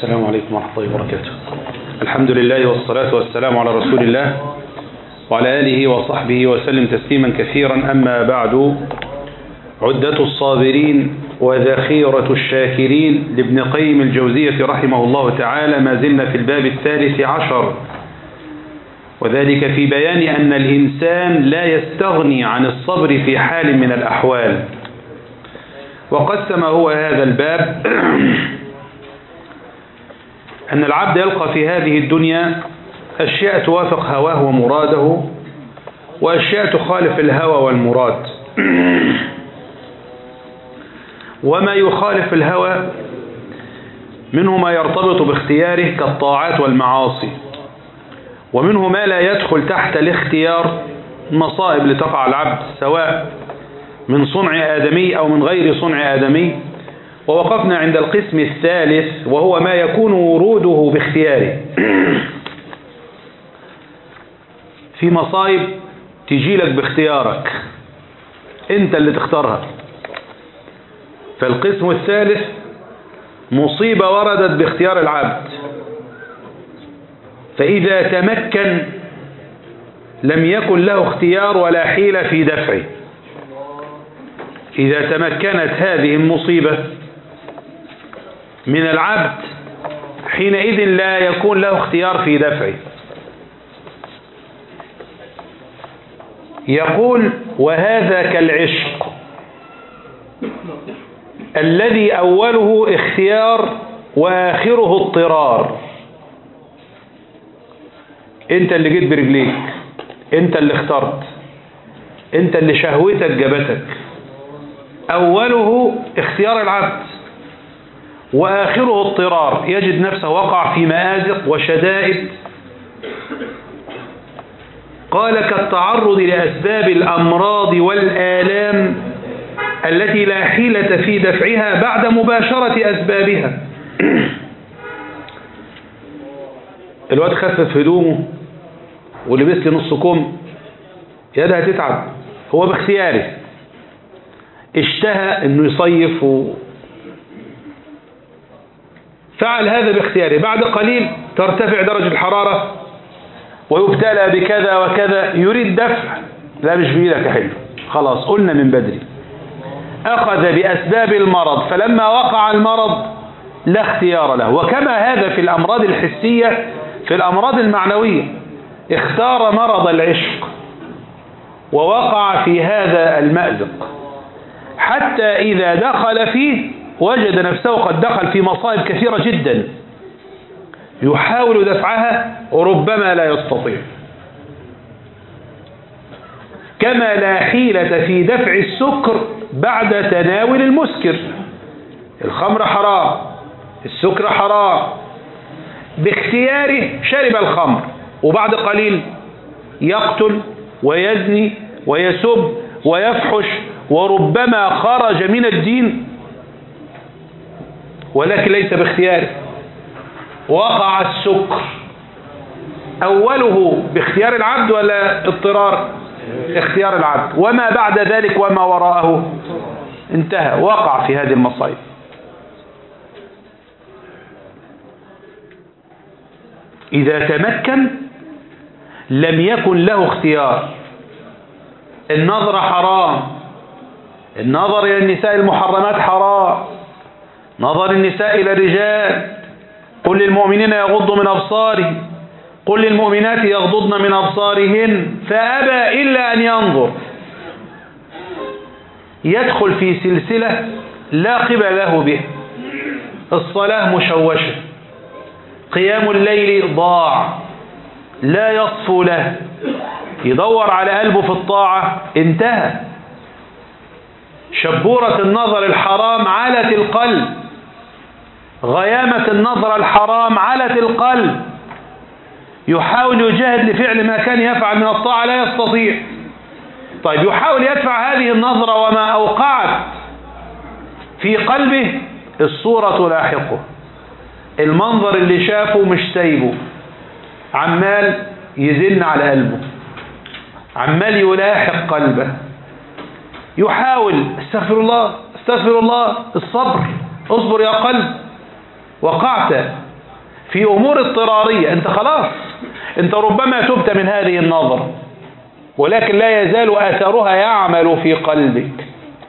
السلام عليكم ورحمة الله وبركاته الحمد لله والصلاة والسلام على رسول الله وعلى آله وصحبه وسلم تسليما كثيرا أما بعد عدة الصابرين وذخيرة الشاكرين لابن قيم الجوزية رحمه الله تعالى ما زلنا في الباب الثالث عشر وذلك في بيان أن الإنسان لا يستغني عن الصبر في حال من الأحوال وقسم هو هذا الباب أن العبد يلقى في هذه الدنيا أشياء توافق هواه ومراده وأشياء تخالف الهوى والمراد وما يخالف الهوى منه ما يرتبط باختياره كالطاعات والمعاصي ومنه ما لا يدخل تحت الاختيار مصائب لتقع العبد سواء من صنع آدمي أو من غير صنع آدمي ووقفنا عند القسم الثالث وهو ما يكون وروده باختياره في مصايب تجي لك باختيارك انت اللي تختارها فالقسم الثالث مصيبة وردت باختيار العبد فإذا تمكن لم يكن له اختيار ولا حيلة في دفعه إذا تمكنت هذه المصيبة من العبد حينئذ لا يكون له اختيار في دفعه يقول وهذا كالعشق الذي أوله اختيار وآخره اضطرار انت اللي جيت برجليك انت اللي اخترت انت اللي شهوتك جابتك أوله اختيار العبد وآخره اضطرار يجد نفسه وقع في مآزق وشدائد قال كالتعرض لأسباب الأمراض والآلام التي لا حيلة في دفعها بعد مباشرة أسبابها الواد خفف هدومه ولبس لي نص كم يدها تتعب هو باختياره اشتهى انه يصيف و... فعل هذا باختياره بعد قليل ترتفع درجة الحرارة ويبتلى بكذا وكذا يريد دفع لا مش بإيدك حلو خلاص قلنا من بدري أخذ بأسباب المرض فلما وقع المرض لا اختيار له وكما هذا في الأمراض الحسية في الأمراض المعنوية اختار مرض العشق ووقع في هذا المأزق حتى إذا دخل فيه وجد نفسه قد دخل في مصائب كثيرة جدا يحاول دفعها وربما لا يستطيع كما لا حيلة في دفع السكر بعد تناول المسكر الخمر حرام السكر حرام باختياره شرب الخمر وبعد قليل يقتل ويزني ويسب ويفحش وربما خرج من الدين ولكن ليس باختياره وقع السكر أوله باختيار العبد ولا اضطرار اختيار العبد وما بعد ذلك وما وراءه انتهى وقع في هذه المصائب إذا تمكن لم يكن له اختيار النظر حرام النظر إلى النساء المحرمات حرام نظر النساء إلى الرجال قل للمؤمنين يغضوا من أبصارهم قل للمؤمنات يغضضن من أبصارهن فأبى إلا أن ينظر يدخل في سلسلة لا قبل له به الصلاة مشوشة قيام الليل ضاع لا يصفو له يدور على قلبه في الطاعة انتهى شبورة النظر الحرام علت القلب غيامة النظر الحرام علت القلب يحاول يجاهد لفعل ما كان يفعل من الطاعة لا يستطيع طيب يحاول يدفع هذه النظرة وما أوقعت في قلبه الصورة لاحقه المنظر اللي شافه مش سايبه عمال يزن على قلبه عمال يلاحق قلبه يحاول استغفر الله استغفر الله الصبر اصبر يا قلب وقعت في أمور اضطرارية أنت خلاص أنت ربما تبت من هذه النظرة ولكن لا يزال أثرها يعمل في قلبك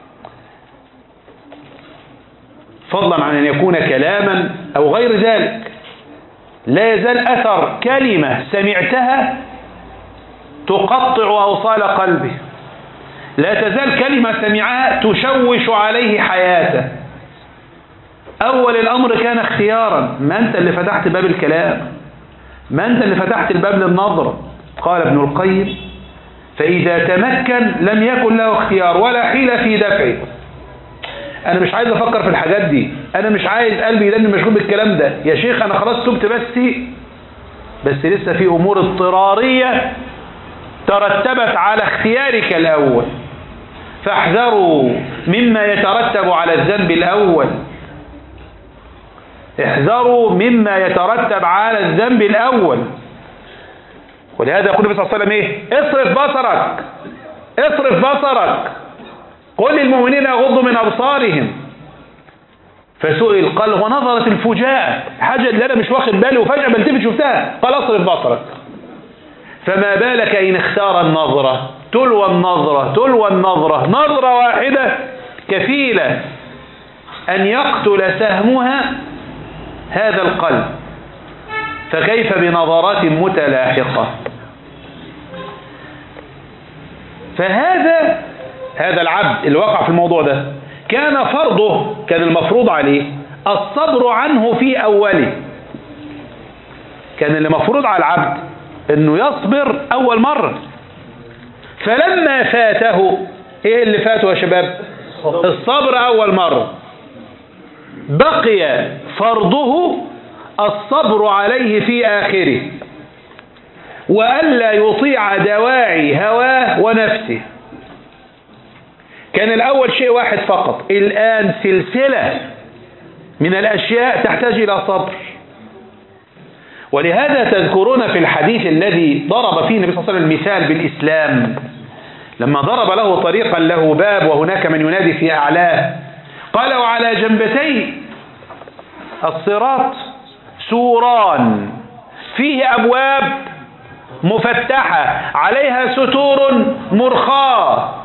فضلا عن أن يكون كلاما أو غير ذلك لا يزال أثر كلمة سمعتها تقطع أوصال قلبه لا تزال كلمة سمعها تشوش عليه حياته أول الأمر كان اختيارا ما أنت اللي فتحت باب الكلام ما أنت اللي فتحت الباب للنظرة قال ابن القيم فإذا تمكن لم يكن له اختيار ولا حيلة في دفعه أنا مش عايز أفكر في الحاجات دي أنا مش عايز قلبي يدني مشغول بالكلام ده يا شيخ أنا خلاص تبت بس بس لسه في أمور اضطرارية ترتبت على اختيارك الأول فاحذروا مما يترتب على الذنب الأول احذروا مما يترتب على الذنب الأول ولهذا يقول النبي صلى الله عليه وسلم ايه اصرف بصرك اصرف بصرك قل للمؤمنين يغضوا من أبصارهم فسئل قال ونظرت الفجاءة حاجة اللي أنا مش واخد بالي وفجأة بلتفت شفتها قال اصرف بصرك فما بالك إن اختار النظرة تلو النظرة تلو النظرة نظرة واحدة كفيلة أن يقتل سهمها هذا القلب فكيف بنظرات متلاحقة فهذا هذا العبد اللي وقع في الموضوع ده كان فرضه كان المفروض عليه الصبر عنه في أوله كان اللي مفروض على العبد انه يصبر اول مرة فلما فاته ايه اللي فاته يا شباب الصبر اول مرة بقي فرضه الصبر عليه في آخره وألا يطيع دواعي هواه ونفسه كان الأول شيء واحد فقط الآن سلسلة من الأشياء تحتاج إلى صبر ولهذا تذكرون في الحديث الذي ضرب فيه النبي صلى الله عليه وسلم المثال بالإسلام لما ضرب له طريقا له باب وهناك من ينادي في أعلاه قال وعلى جنبتي الصراط سوران فيه أبواب مفتحة عليها ستور مرخاة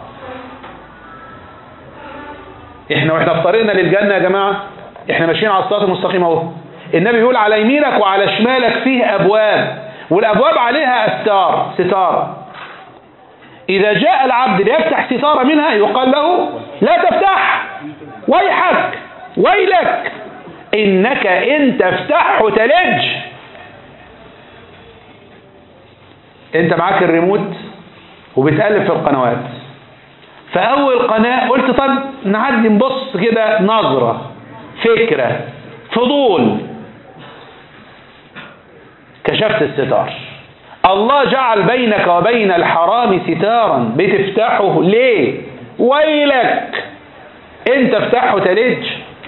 احنا واحنا في طريقنا للجنة يا جماعة احنا ماشيين على الصراط المستقيم اهو النبي بيقول على يمينك وعلى شمالك فيه أبواب والأبواب عليها أستار ستار إذا جاء العبد ليفتح ستارة منها يقال له لا تفتح ويحك ويلك إنك إن تفتحه تلج أنت معاك الريموت وبتقلب في القنوات فأول قناة قلت طب نعدي نبص كده نظرة فكرة فضول كشفت الستار الله جعل بينك وبين الحرام ستارا بتفتحه ليه ويلك انت افتحه تلج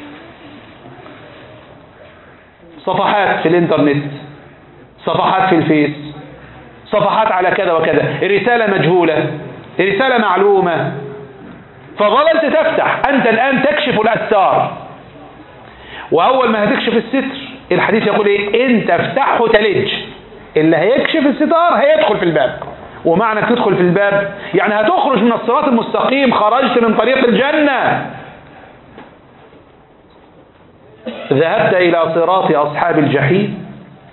صفحات في الانترنت صفحات في الفيس صفحات على كذا وكذا رسالة مجهولة رسالة معلومة فظللت تفتح أنت الآن تكشف الأستار وأول ما هتكشف الستر الحديث يقول إيه أنت افتحه تلج اللي هيكشف الستار هيدخل في الباب ومعنى تدخل في الباب يعني هتخرج من الصراط المستقيم خرجت من طريق الجنة ذهبت إلى صراط أصحاب الجحيم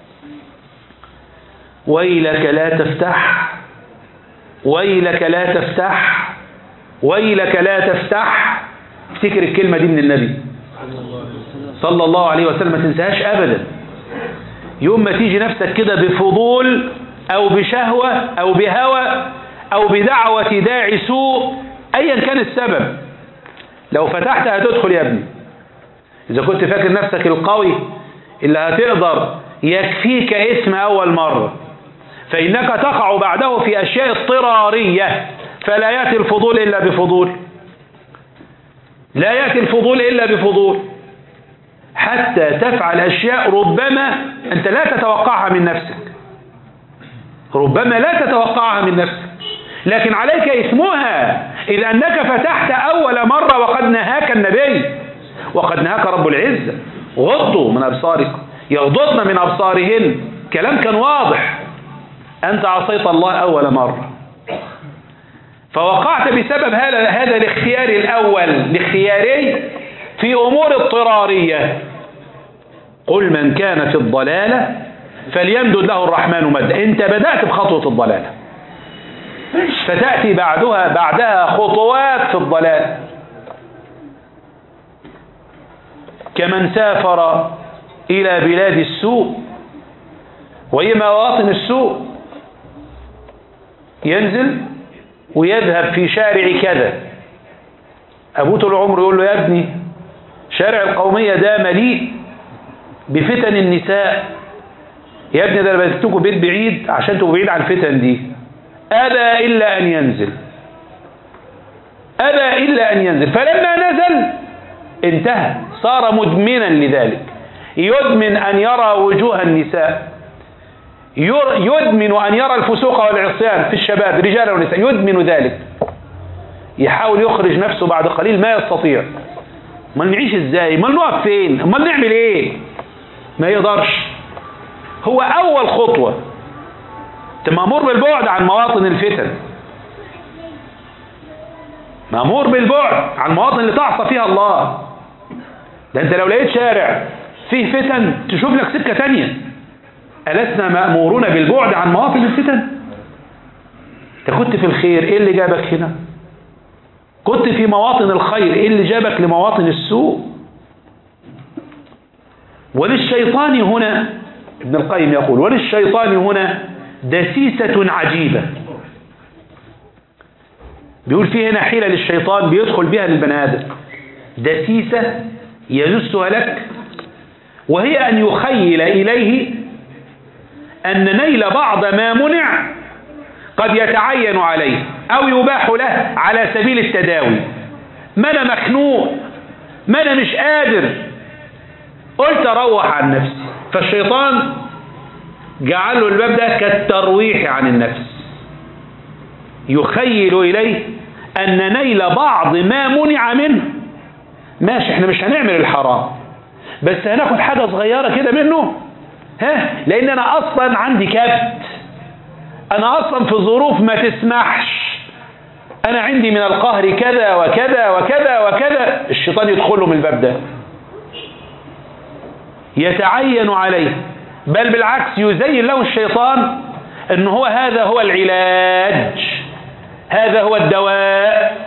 ويلك لا تفتح ويلك لا تفتح ويلك لا تفتح افتكر الكلمة دي من النبي صلى الله عليه وسلم ما تنساهاش أبدا يوم ما تيجي نفسك كده بفضول أو بشهوة أو بهوى أو بدعوة داعي سوء أيا كان السبب لو فتحت هتدخل يا ابني إذا كنت فاكر نفسك القوي اللي هتقدر يكفيك اسم أول مرة فإنك تقع بعده في أشياء اضطرارية فلا يأتي الفضول إلا بفضول لا يأتي الفضول إلا بفضول حتى تفعل أشياء ربما أنت لا تتوقعها من نفسك ربما لا تتوقعها من نفسك لكن عليك اسمها إذ أنك فتحت أول مرة وقد نهاك النبي وقد نهاك رب العزة غضوا من أبصاركم يغضضن من أبصارهن كلام كان واضح أنت عصيت الله أول مرة فوقعت بسبب هذا هذا الاختيار الأول الاختياري في أمور اضطرارية قل من كان في الضلالة فليمدد له الرحمن مد انت بدأت بخطوة الضلالة فتأتي بعدها بعدها خطوات في الضلال كمن سافر إلى بلاد السوء وهي مواطن السوء ينزل ويذهب في شارع كذا أبوه طول عمره يقول له يا ابني شارع القومية ده مليء بفتن النساء يا ابني ده انا بديتكم بيت بعيد عشان تبقوا بعيد عن الفتن دي أبى إلا أن ينزل أبى إلا أن ينزل فلما نزل انتهى صار مدمنا لذلك يدمن أن يرى وجوه النساء يدمن أن يرى الفسوق والعصيان في الشباب رجال ونساء يدمن ذلك يحاول يخرج نفسه بعد قليل ما يستطيع ما نعيش ازاي ما نقف فين ما نعمل ايه ما يقدرش هو اول خطوة مأمور بالبعد عن مواطن الفتن مأمور بالبعد عن المواطن اللي تعصى فيها الله ده انت لو لقيت شارع فيه فتن تشوف لك سكة تانية ألسنا مأمورون بالبعد عن مواطن الفتن انت كنت في الخير ايه اللي جابك هنا كنت في مواطن الخير ايه اللي جابك لمواطن السوء وللشيطان هنا ابن القيم يقول وللشيطان هنا دسيسة عجيبة بيقول فيه هنا حيلة للشيطان بيدخل بها للبني آدم دسيسة يدسها لك وهي أن يخيل إليه أن نيل بعض ما منع قد يتعين عليه أو يباح له على سبيل التداوي ما أنا مخنوق ما أنا مش قادر قلت أروح عن نفسي فالشيطان جعل له الباب ده كالترويح عن النفس يخيل إليه أن نيل بعض ما منع منه ماشي احنا مش هنعمل الحرام بس هناخد حاجة صغيرة كده منه ها لأن أنا أصلا عندي كبت أنا أصلا في ظروف ما تسمحش أنا عندي من القهر كذا وكذا وكذا وكذا الشيطان يدخله من الباب ده يتعين عليه بل بالعكس يزين له الشيطان أن هو هذا هو العلاج هذا هو الدواء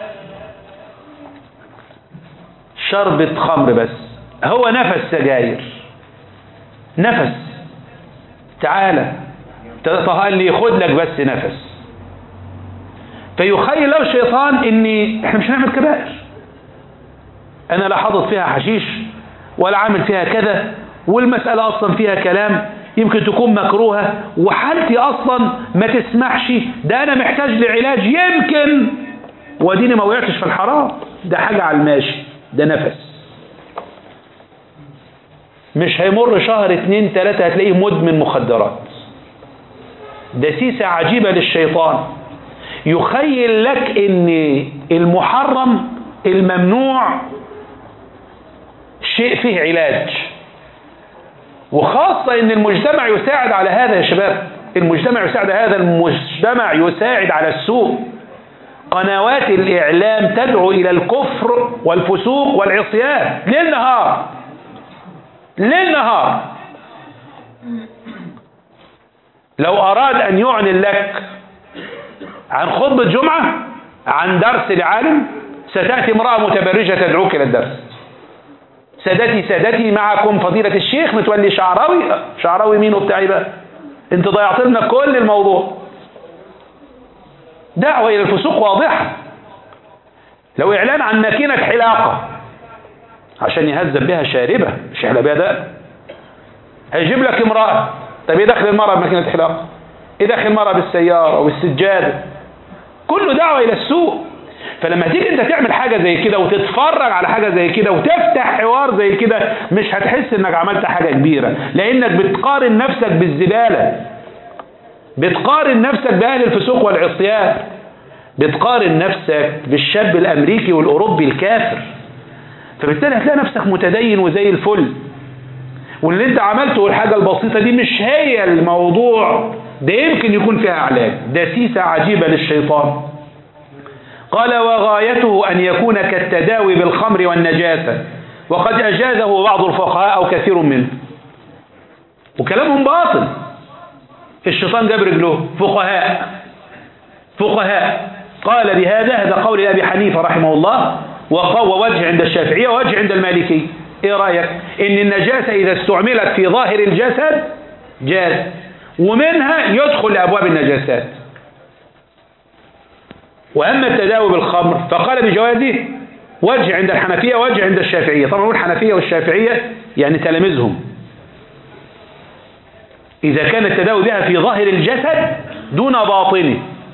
شربة خمر بس هو نفس سجاير نفس تعالى قال لي خد لك بس نفس فيخيل له الشيطان ان احنا مش هنعمل كبائر انا لا حاطط فيها حشيش ولا عامل فيها كذا والمسألة اصلا فيها كلام يمكن تكون مكروهة وحالتي اصلا ما تسمحش ده انا محتاج لعلاج يمكن وديني ما وقعتش في الحرام ده حاجة على الماشي ده نفس مش هيمر شهر اتنين تلاتة هتلاقيه مدمن مخدرات دسيسة عجيبة للشيطان يخيل لك ان المحرم الممنوع شيء فيه علاج وخاصة ان المجتمع يساعد على هذا يا شباب المجتمع يساعد هذا المجتمع يساعد على السوء قنوات الإعلام تدعو إلى الكفر والفسوق والعصيان ليل نهار ليل نهار لو أراد أن يعلن لك عن خطبة جمعة عن درس لعالم ستأتي امرأة متبرجة تدعوك إلى الدرس سادتي سادتي معكم فضيلة الشيخ متولي شعراوي شعراوي مين وبتاعي بقى انت ضيعت لنا كل الموضوع دعوة إلى الفسوق واضحة لو إعلان عن ماكينة حلاقة عشان يهذب بها شاربة مش يحلق بها ده هيجيب لك امرأة طب ايه دخل المرأة بماكينة حلاقة ايه دخل المرأة بالسيارة والسجادة كله دعوة إلى السوء فلما تيجي انت تعمل حاجة زي كده وتتفرج على حاجة زي كده وتفتح حوار زي كده مش هتحس انك عملت حاجة كبيرة لانك بتقارن نفسك بالزبالة بتقارن نفسك بأهل الفسوق والعصيان بتقارن نفسك بالشاب الأمريكي والأوروبي الكافر فبالتالي هتلاقي نفسك متدين وزي الفل واللي انت عملته الحاجة البسيطة دي مش هي الموضوع ده يمكن يكون فيها علاج دسيسة عجيبة للشيطان قال وغايته أن يكون كالتداوي بالخمر والنجاسة وقد أجازه بعض الفقهاء أو كثير منه وكلامهم باطل الشيطان جاب رجله فقهاء فقهاء قال بهذا هذا قول أبي حنيفة رحمه الله وقوى وجه عند الشافعية ووجه عند المالكي ايه رأيك ان النجاسة اذا استعملت في ظاهر الجسد جاز ومنها يدخل لأبواب النجاسات وأما التداوي بالخمر فقال بجوازه وجه عند الحنفية وجه عند الشافعية طبعا نقول الحنفية والشافعية يعني تلاميذهم إذا كان التداوي بها في ظاهر الجسد دون باطنه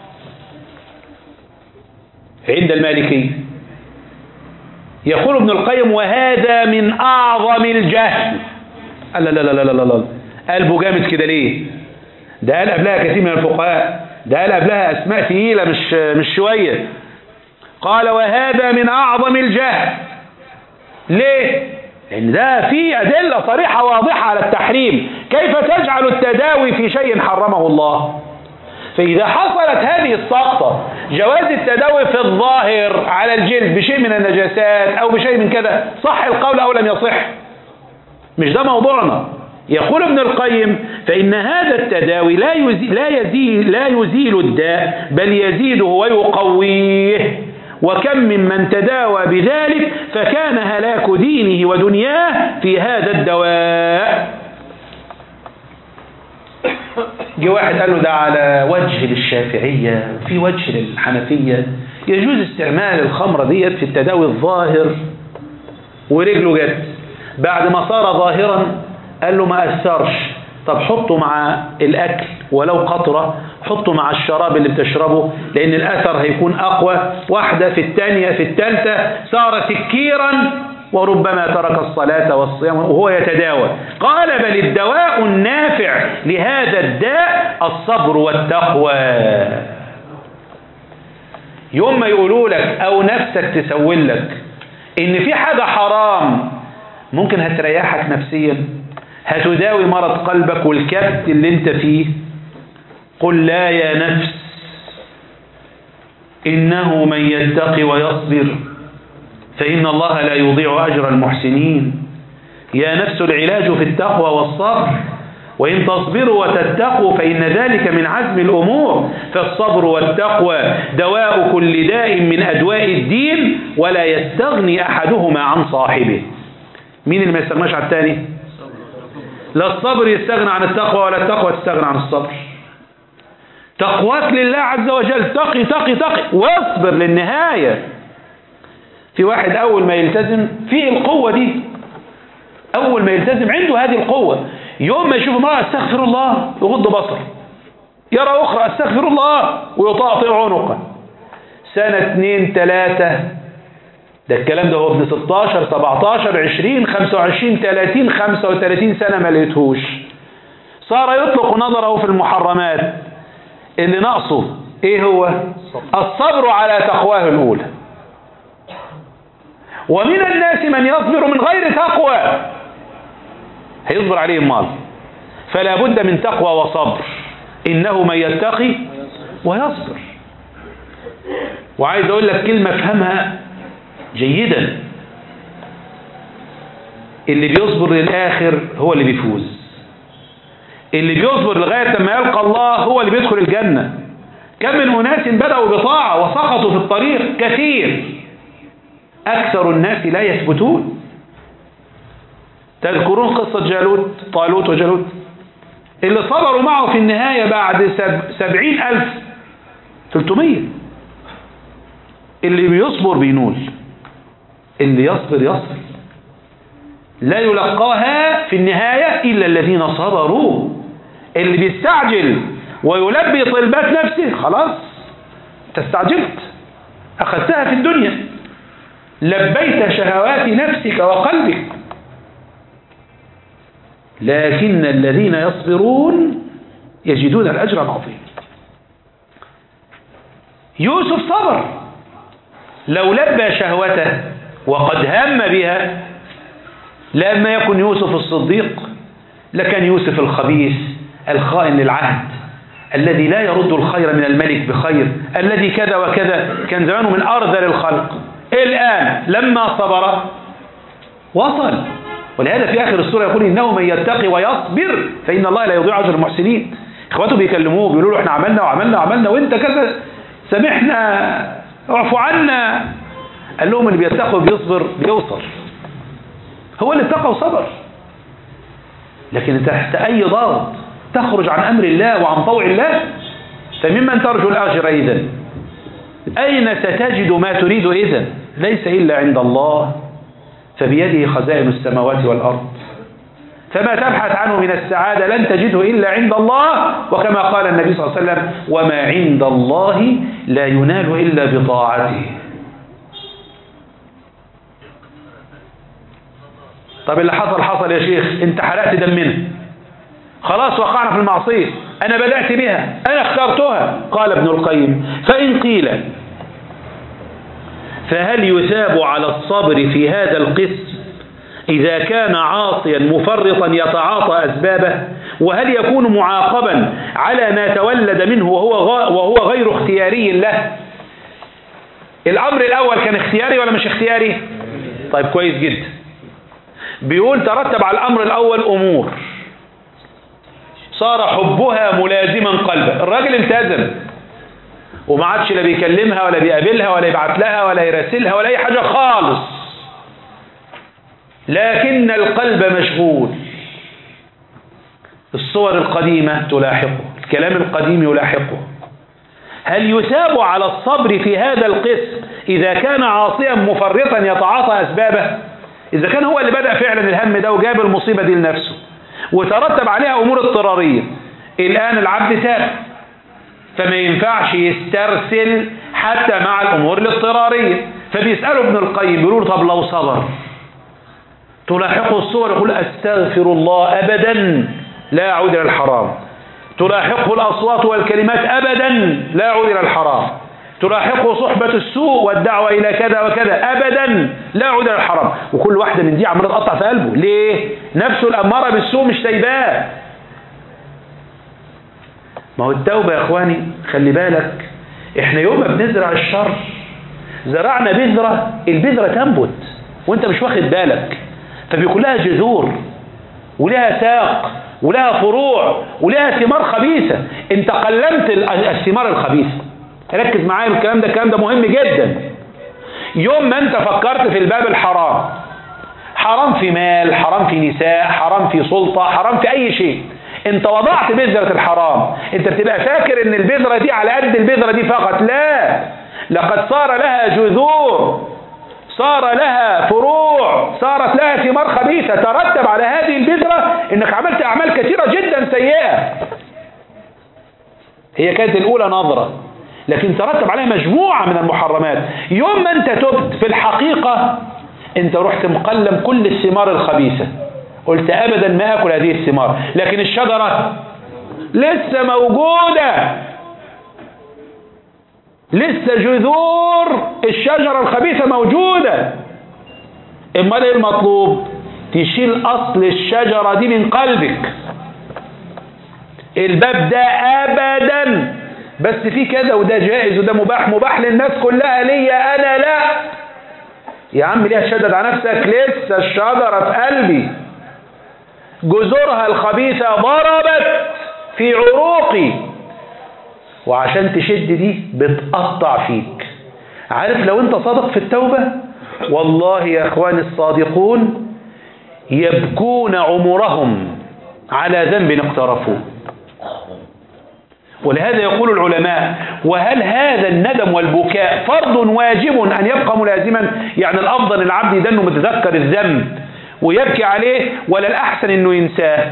عند المالكي يقول ابن القيم وهذا من أعظم الجهل لا لا لا لا لا لا قلبه جامد كده ليه ده قال قبلها كثير من الفقهاء ده قال قبلها أسماء ثقيلة مش مش شوية قال وهذا من أعظم الجهل ليه لأن ده في أدلة صريحة واضحة على التحريم كيف تجعل التداوي في شيء حرمه الله فإذا حصلت هذه السقطة جواز التداوي في الظاهر على الجلد بشيء من النجاسات أو بشيء من كذا صح القول أو لم يصح مش ده موضوعنا يقول ابن القيم فإن هذا التداوي لا يزيل, لا يزيل, لا يزيل الداء بل يزيده ويقويه وكم ممن تداوى بذلك فكان هلاك دينه ودنياه في هذا الدواء جه واحد قال له ده على وجه للشافعية وفي وجه للحنفية يجوز استعمال الخمرة ديت في التداوي الظاهر ورجله جت بعد ما صار ظاهرا قال له ما أثرش طب حطه مع الأكل ولو قطرة حطه مع الشراب اللي بتشربه لأن الأثر هيكون أقوى واحدة في الثانية في الثالثة صار سكيرا وربما ترك الصلاة والصيام وهو يتداوى قال بل الدواء النافع لهذا الداء الصبر والتقوى يوم ما يقولوا لك أو نفسك تسول لك إن في حاجة حرام ممكن هتريحك نفسيا هتداوي مرض قلبك والكبت اللي انت فيه قل لا يا نفس إنه من يتقي ويصبر فإن الله لا يضيع أجر المحسنين يا نفس العلاج في التقوى والصبر وإن تصبروا وتتقوا فإن ذلك من عزم الأمور فالصبر والتقوى دواء كل داء من أدواء الدين ولا يستغني أحدهما عن صاحبه مين اللي ما يستغناش عن الثاني لا الصبر يستغنى عن التقوى ولا التقوى تستغنى عن الصبر تقواك لله عز وجل تقي تقي تقي واصبر للنهاية في واحد أول ما يلتزم في القوة دي أول ما يلتزم عنده هذه القوة يوم ما يشوف امرأة استغفر الله يغض بصر يرى أخرى استغفر الله ويطاطئ عنقه سنة اثنين ثلاثة ده الكلام ده هو ابن 16 17 20 25 30 35 سنة ما لقيتهوش صار يطلق نظره في المحرمات اللي ناقصه ايه هو الصبر على تقواه الاولى ومن الناس من يصبر من غير تقوى هيصبر عليه المال فلا بد من تقوى وصبر إنه من يتقي ويصبر وعايز أقول لك كلمة افهمها جيدا اللي بيصبر للآخر هو اللي بيفوز اللي بيصبر لغاية ما يلقى الله هو اللي بيدخل الجنة كم من أناس بدأوا بطاعة وسقطوا في الطريق كثير أكثر الناس لا يثبتون تذكرون قصة جالوت طالوت وجالوت اللي صبروا معه في النهاية بعد سب سبعين ألف ثلثمية اللي بيصبر بينول اللي يصبر يصبر لا يلقاها في النهاية إلا الذين صبروا اللي بيستعجل ويلبي طلبات نفسه خلاص تستعجلت أخذتها في الدنيا لبيت شهوات نفسك وقلبك لكن الذين يصبرون يجدون الأجر العظيم يوسف صبر لو لبى شهوته وقد هم بها لما يكن يوسف الصديق لكان يوسف الخبيث الخائن للعهد الذي لا يرد الخير من الملك بخير الذي كذا وكذا كان زمانه من أرذل الخلق الآن لما صبر وصل ولهذا في آخر السورة يقول إنه من يتقي ويصبر فإن الله لا يضيع أجر المحسنين إخواته بيكلموه بيقولوا له إحنا عملنا وعملنا وعملنا وإنت كذا سامحنا اعفو عنا قال لهم اللي بيتقي وبيصبر بيوصل هو اللي اتقى وصبر لكن تحت أي ضغط تخرج عن أمر الله وعن طوع الله فممن ترجو الأجر إذا أين ستجد ما تريد إذا ليس إلا عند الله فبيده خزائن السماوات والأرض فما تبحث عنه من السعادة لن تجده إلا عند الله وكما قال النبي صلى الله عليه وسلم وما عند الله لا ينال إلا بطاعته طب اللي حصل حصل يا شيخ انت حرقت دمنا خلاص وقعنا في المعصية أنا بدأت بها أنا اخترتها قال ابن القيم فإن قيل فهل يثاب على الصبر في هذا القسم إذا كان عاصيا مفرطا يتعاطى أسبابه وهل يكون معاقبا على ما تولد منه وهو, وهو غير اختياري له الأمر الأول كان اختياري ولا مش اختياري طيب كويس جدا بيقول ترتب على الأمر الأول أمور صار حبها ملازما قلبه الراجل التزم وما عادش لا بيكلمها ولا بيقابلها ولا يبعت لها ولا يراسلها ولا أي حاجة خالص لكن القلب مشغول الصور القديمة تلاحقه الكلام القديم يلاحقه هل يثاب على الصبر في هذا القسم إذا كان عاصيا مفرطا يتعاطى أسبابه إذا كان هو اللي بدأ فعلا الهم ده وجاب المصيبة دي لنفسه وترتب عليها أمور اضطرارية الآن العبد تاب فما ينفعش يسترسل حتى مع الأمور الاضطرارية فبيسألوا ابن القيم بيقولوا طب لو صبر تلاحقه الصور يقول أستغفر الله أبدا لا أعود إلى الحرام تلاحقه الأصوات والكلمات أبدا لا أعود إلى الحرام تلاحقه صحبة السوء والدعوة إلى كذا وكذا أبدا لا أعود إلى الحرام وكل واحدة من دي عمالة تقطع في قلبه ليه؟ نفسه الأمارة بالسوء مش سايباه ما هو التوبة يا إخواني خلي بالك إحنا يوم ما بنزرع الشر زرعنا بذرة البذرة تنبت وانت مش واخد بالك فبيكون لها جذور ولها ساق ولها فروع ولها ثمار خبيثة انت قلمت الثمار الخبيثة ركز معايا الكلام ده الكلام ده مهم جدا يوم ما انت فكرت في الباب الحرام حرام في مال حرام في نساء حرام في سلطة حرام في اي شيء انت وضعت بذرة الحرام انت بتبقى فاكر ان البذرة دي على قد البذرة دي فقط لا لقد صار لها جذور صار لها فروع صارت لها ثمار خبيثة ترتب على هذه البذرة انك عملت اعمال كثيرة جدا سيئة هي كانت الاولى نظرة لكن ترتب عليها مجموعة من المحرمات يوم ما انت تبت في الحقيقة انت رحت مقلم كل الثمار الخبيثة قلت ابدا ما اكل هذه الثمار لكن الشجرة لسه موجودة لسه جذور الشجرة الخبيثة موجودة امال ايه المطلوب تشيل اصل الشجرة دي من قلبك الباب ده ابدا بس في كذا وده جائز وده مباح مباح للناس كلها ليا انا لا يا عم ليه تشدد على نفسك لسه الشجرة في قلبي جذورها الخبيثة ضربت في عروقي وعشان تشد دي بتقطع فيك عارف لو انت صادق في التوبة والله يا اخواني الصادقون يبكون عمرهم على ذنب اقترفوه ولهذا يقول العلماء وهل هذا الندم والبكاء فرض واجب أن يبقى ملازما يعني الأفضل العبد يدنه متذكر الذنب ويبكي عليه ولا الأحسن أنه ينساه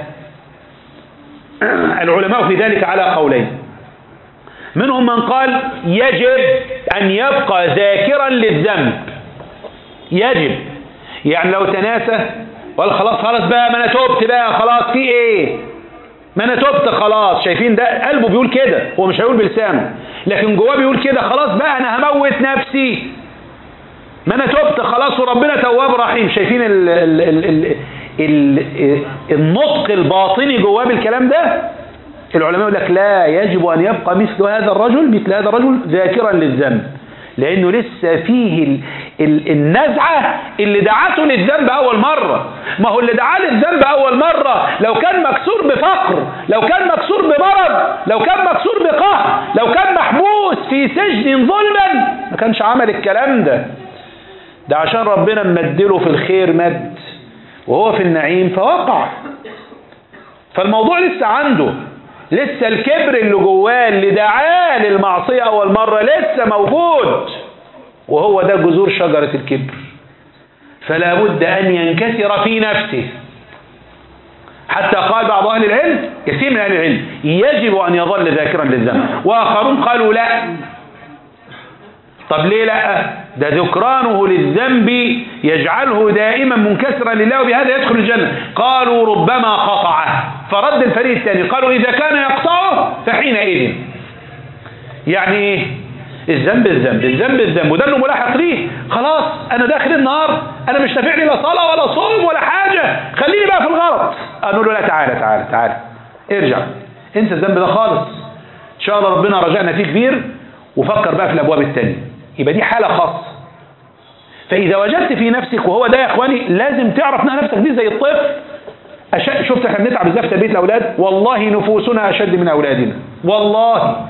العلماء في ذلك على قولين منهم من قال يجب أن يبقى ذاكرا للذنب يجب يعني لو تناسى قال خلاص خلاص بقى ما انا تبت بقى خلاص في ايه ما انا تبت خلاص شايفين ده قلبه بيقول كده هو مش هيقول بلسانه لكن جواه بيقول كده خلاص بقى انا هموت نفسي ما انا تبت خلاص وربنا تواب رحيم شايفين ال ال ال ال ال- النطق الباطني جواه بالكلام ده العلماء يقول لك لا يجب أن يبقى مثل هذا الرجل مثل هذا الرجل ذاكرا للذنب لأنه لسه فيه ال ال النزعة اللي دعته للذنب أول مرة ما هو اللي دعاه للذنب أول مرة لو كان مكسور بفقر لو كان مكسور بمرض لو كان مكسور بقهر لو كان محبوس في سجن ظلما ما كانش عمل الكلام ده ده عشان ربنا مدله في الخير مد وهو في النعيم فوقع فالموضوع لسه عنده لسه الكبر اللي جواه اللي دعاه للمعصية أول مرة لسه موجود وهو ده جذور شجرة الكبر فلا بد أن ينكسر في نفسه حتى قال بعض أهل العلم كثير من أهل العلم يجب أن يظل ذاكرا للذنب وآخرون قالوا لا طب ليه لا ده ذكرانه للذنب يجعله دائما منكسرا لله وبهذا يدخل الجنة قالوا ربما قطعه فرد الفريق الثاني قالوا إذا كان يقطعه فحينئذ يعني ايه الذنب الذنب الذنب الذنب وده اللي ملاحق ليه خلاص انا داخل النار انا مش نافع لي لا صلاه ولا صوم ولا حاجه خليني بقى في الغلط اقول له لا تعالى تعالى تعالى ارجع انسى الذنب ده خالص ان شاء الله ربنا رجعنا فيه كبير وفكر بقى في الابواب الثانيه يبقى دي حاله خاصه فاذا وجدت في نفسك وهو ده يا اخواني لازم تعرف ان نفسك دي زي الطفل أش... شفت احنا بنتعب ازاي في تربيه الاولاد والله نفوسنا اشد من اولادنا والله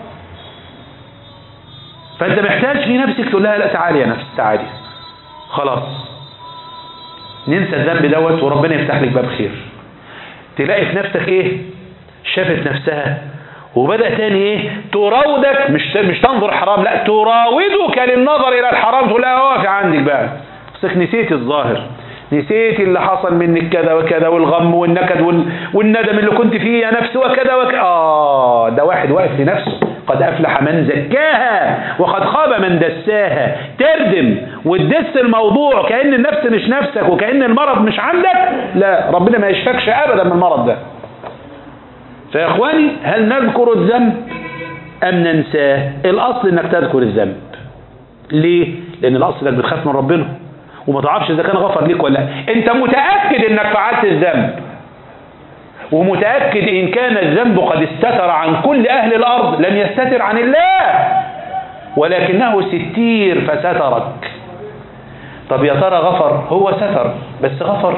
فانت محتاج في نفسك تقول لها لا تعالي يا نفس تعالي خلاص ننسى الذنب دوت وربنا يفتح لك باب خير تلاقي في نفسك ايه شافت نفسها وبدأ تاني ايه تراودك مش مش تنظر حرام لا تراودك للنظر الى الحرام تقول لها واقف عندك بقى بس نسيت الظاهر نسيت اللي حصل منك كذا وكذا والغم والنكد وال... والندم اللي كنت فيه يا نفس وكذا وكذا آه ده واحد واقف لنفسه قد أفلح من زكاها وقد خاب من دساها تردم وتدس الموضوع كأن النفس مش نفسك وكأن المرض مش عندك لا ربنا ما يشفكش أبدا من المرض ده فيا إخواني هل نذكر الذنب أم ننساه الأصل أنك تذكر الذنب ليه؟ لأن الأصل أنك بتخاف من ربنا وما تعرفش إذا كان غفر ليك ولا لا أنت متأكد أنك فعلت الذنب ومتأكد إن كان الذنب قد استتر عن كل أهل الأرض لم يستتر عن الله ولكنه ستير فسترك طب يا ترى غفر هو ستر بس غفر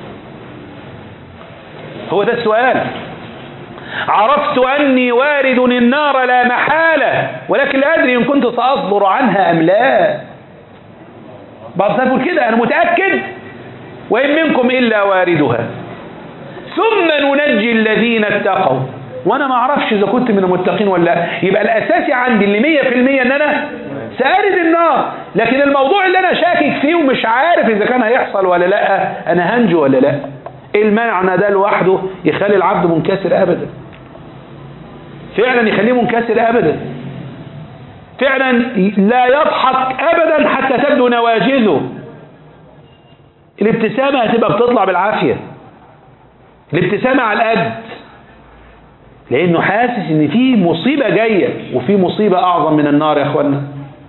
هو ده السؤال عرفت أني وارد النار لا محالة ولكن لا أدري إن كنت سأصبر عنها أم لا بعض يقول كده أنا متأكد وإن منكم إلا واردها ثم ننجي الذين اتقوا وانا ما اعرفش اذا كنت من المتقين ولا لا يبقى الاساسي عندي اللي مية في المية ان انا سارد النار لكن الموضوع اللي انا شاكك فيه ومش عارف اذا كان هيحصل ولا لا انا هنجو ولا لا المعنى ده لوحده يخلي العبد منكسر ابدا فعلا يخليه منكسر ابدا فعلا لا يضحك ابدا حتى تبدو نواجذه الابتسامة هتبقى بتطلع بالعافية الابتسامة على القد لأنه حاسس إن في مصيبة جاية وفي مصيبة أعظم من النار يا أخوانا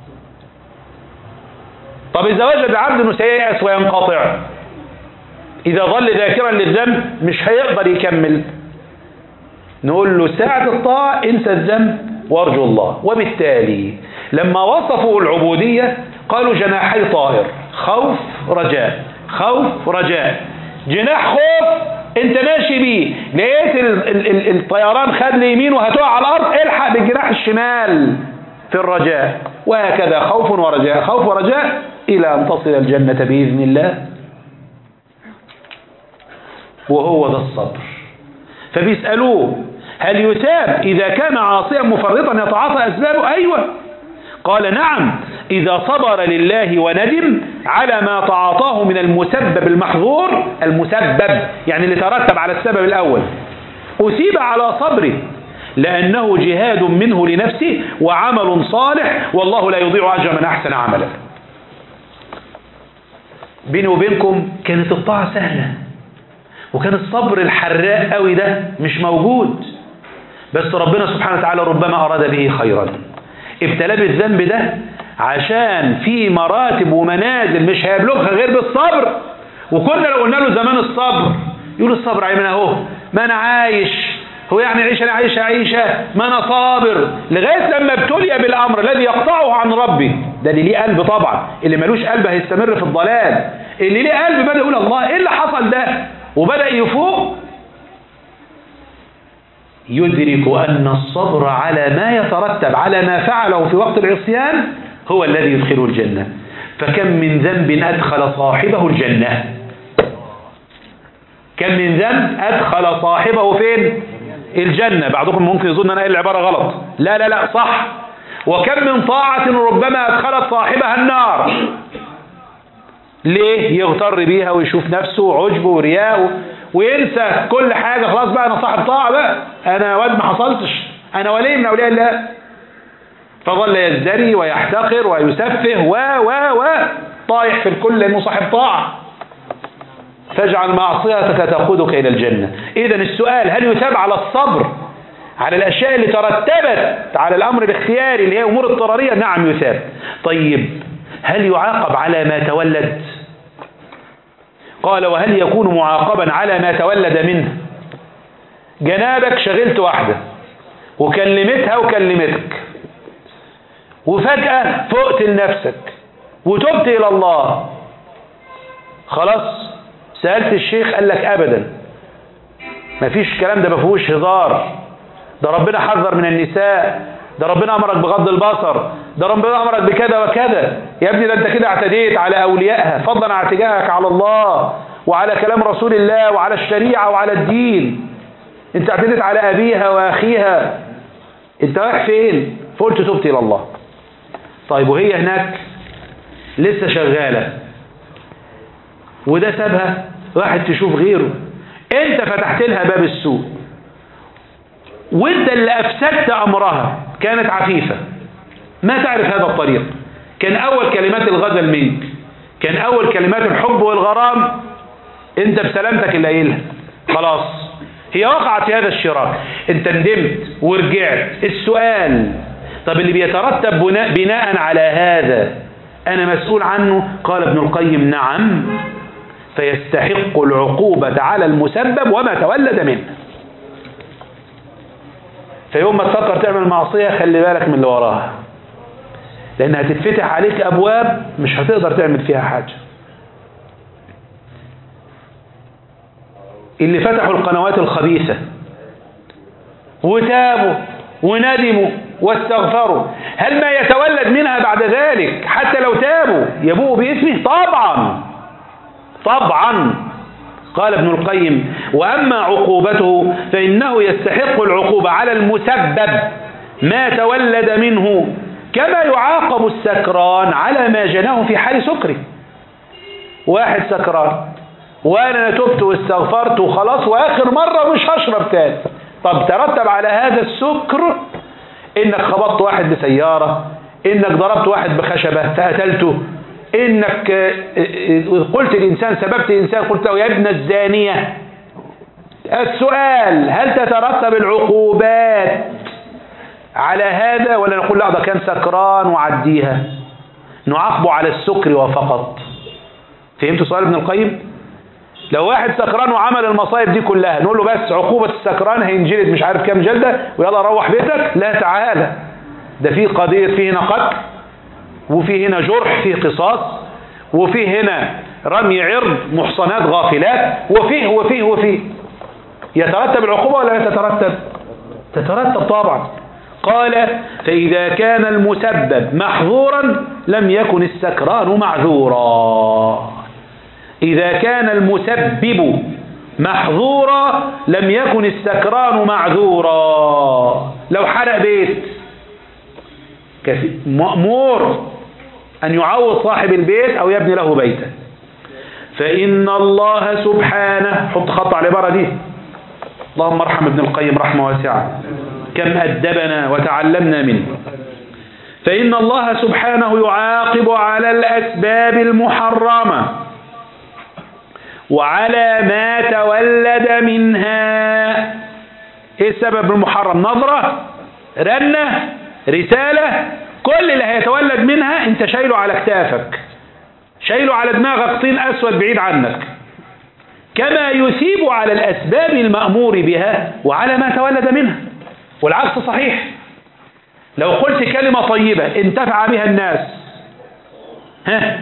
طب إذا وجد عبد أنه سييأس وينقطع إذا ظل ذاكرا للذنب مش هيقدر يكمل نقول له ساعة الطاعة انسى الذنب وارجو الله وبالتالي لما وصفوا العبودية قالوا جناحي طائر خوف رجاء خوف رجاء جناح خوف انت ماشي بيه لقيت ال ال ال الطيران خد ليمين وهتقع على الارض الحق بالجناح الشمال في الرجاء وهكذا خوف ورجاء خوف ورجاء الى ان تصل الجنة باذن الله وهو ده الصبر فبيسألوه هل يثاب إذا كان عاصيا مفرطا يتعاطى أسبابه أيوة قال نعم إذا صبر لله وندم على ما تعاطاه من المسبب المحظور المسبب يعني اللي ترتب على السبب الأول أثيب على صبره لأنه جهاد منه لنفسه وعمل صالح والله لا يضيع أجر من أحسن عملا بيني وبينكم كانت الطاعة سهلة وكان الصبر الحراق قوي ده مش موجود بس ربنا سبحانه وتعالى ربما أراد به خيرا ابتلاه بالذنب ده عشان في مراتب ومنازل مش هيبلغها غير بالصبر وكنا لو قلنا له زمان الصبر يقول الصبر عيمنا اهو ما انا عايش هو يعني عيش انا عايش عيشه ما انا صابر لغايه لما ابتلي بالامر الذي يقطعه عن ربي ده اللي ليه قلب طبعا اللي ملوش قلب هيستمر في الضلال اللي ليه قلب بدا يقول الله ايه اللي حصل ده وبدا يفوق يدرك أن الصبر على ما يترتب على ما فعله في وقت العصيان هو الذي يدخله الجنة فكم من ذنب أدخل صاحبه الجنة كم من ذنب أدخل صاحبه فين الجنة بعضكم ممكن يظن أنا العبارة غلط لا لا لا صح وكم من طاعة ربما أدخلت صاحبها النار ليه يغتر بيها ويشوف نفسه وعجبه ورياءه وينسى كل حاجة خلاص بقى أنا صاحب طاعة بقى أنا واد ما حصلتش أنا ولي من أولياء الله فظل يزدري ويحتقر ويسفه و و و طايح في الكل لأنه صاحب طاعة فاجعل معصيتك تقودك إلى الجنة إذا السؤال هل يثاب على الصبر على الأشياء اللي ترتبت على الأمر الاختياري اللي هي أمور اضطرارية نعم يثاب طيب هل يعاقب على ما تولد قال وهل يكون معاقبا على ما تولد منه جنابك شغلت واحدة وكلمتها وكلمتك وفجأة فقت لنفسك وتبت إلى الله خلاص سألت الشيخ قال لك أبدا مفيش الكلام ده ما فيهوش هزار ده ربنا حذر من النساء ده ربنا أمرك بغض البصر ده ربنا أمرك بكذا وكذا يا ابني ده أنت كده اعتديت على أوليائها فضلا عن اعتدائك على الله وعلى كلام رسول الله وعلى الشريعة وعلى الدين انت اعتديت على أبيها وأخيها انت رايح فين فقلت تبت إلى الله طيب وهي هناك لسه شغالة وده سابها راحت تشوف غيره انت فتحت لها باب السوق وانت اللي افسدت امرها كانت عفيفة ما تعرف هذا الطريق كان اول كلمات الغزل منك كان اول كلمات الحب والغرام انت بسلامتك اللي قايلها خلاص هي وقعت في هذا الشراك انت ندمت ورجعت السؤال طب اللي بيترتب بناء, بناء على هذا انا مسؤول عنه قال ابن القيم نعم فيستحق العقوبة على المسبب وما تولد منه فيوم ما تفكر تعمل معصية خلي بالك من اللي وراها لأن هتتفتح عليك أبواب مش هتقدر تعمل فيها حاجة اللي فتحوا القنوات الخبيثة وتابوا وندموا واستغفروا هل ما يتولد منها بعد ذلك حتى لو تابوا يبوء باسمه طبعا طبعا قال ابن القيم وأما عقوبته فإنه يستحق العقوبة على المسبب ما تولد منه كما يعاقب السكران على ما جناه في حال سكره واحد سكران وانا تبت واستغفرت وخلاص واخر مرة مش هشرب تاني طب ترتب على هذا السكر انك خبطت واحد بسيارة انك ضربت واحد بخشبة فقتلته انك قلت الانسان سببت الانسان قلت له يا ابن الزانية السؤال هل تترتب العقوبات على هذا ولا نقول لا ده كان سكران وعديها نعاقبه على السكر وفقط فهمت سؤال ابن القيم لو واحد سكران وعمل المصايب دي كلها نقول له بس عقوبة السكران هينجلد مش عارف كام جلدة ويلا روح بيتك لا تعالى ده في قضية في هنا قتل وفي هنا جرح فيه قصاص وفي هنا رمي عرض محصنات غافلات وفيه وفيه وفيه يترتب العقوبة ولا لا تترتب تترتب طبعا قال فإذا كان المسبب محظورا لم يكن السكران معذورا إذا كان المسبب محظورا لم يكن السكران معذورا لو حرق بيت مأمور أن يعوض صاحب البيت أو يبني له بيتا فإن الله سبحانه حط خط على العبارة دي اللهم ارحم ابن القيم رحمة واسعة كم أدبنا وتعلمنا منه فإن الله سبحانه يعاقب على الأسباب المحرمة وعلى ما تولد منها ايه السبب المحرم نظرة رنة رسالة كل اللي هيتولد منها انت شايله على كتافك شايله على دماغك طين اسود بعيد عنك كما يثيب على الأسباب المأمور بها وعلى ما تولد منها والعكس صحيح لو قلت كلمة طيبة انتفع بها الناس ها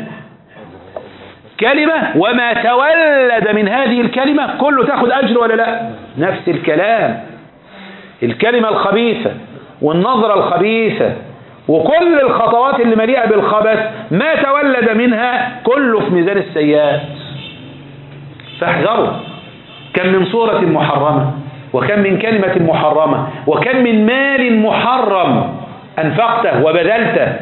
كلمة وما تولد من هذه الكلمة كله تاخد أجر ولا لا نفس الكلام الكلمة الخبيثة والنظرة الخبيثة وكل الخطوات اللي مليئة بالخبث ما تولد منها كله في ميزان السيئات فاحذروا كم من صورة محرمة وكم من كلمة محرمة وكم من مال محرم أنفقته وبذلته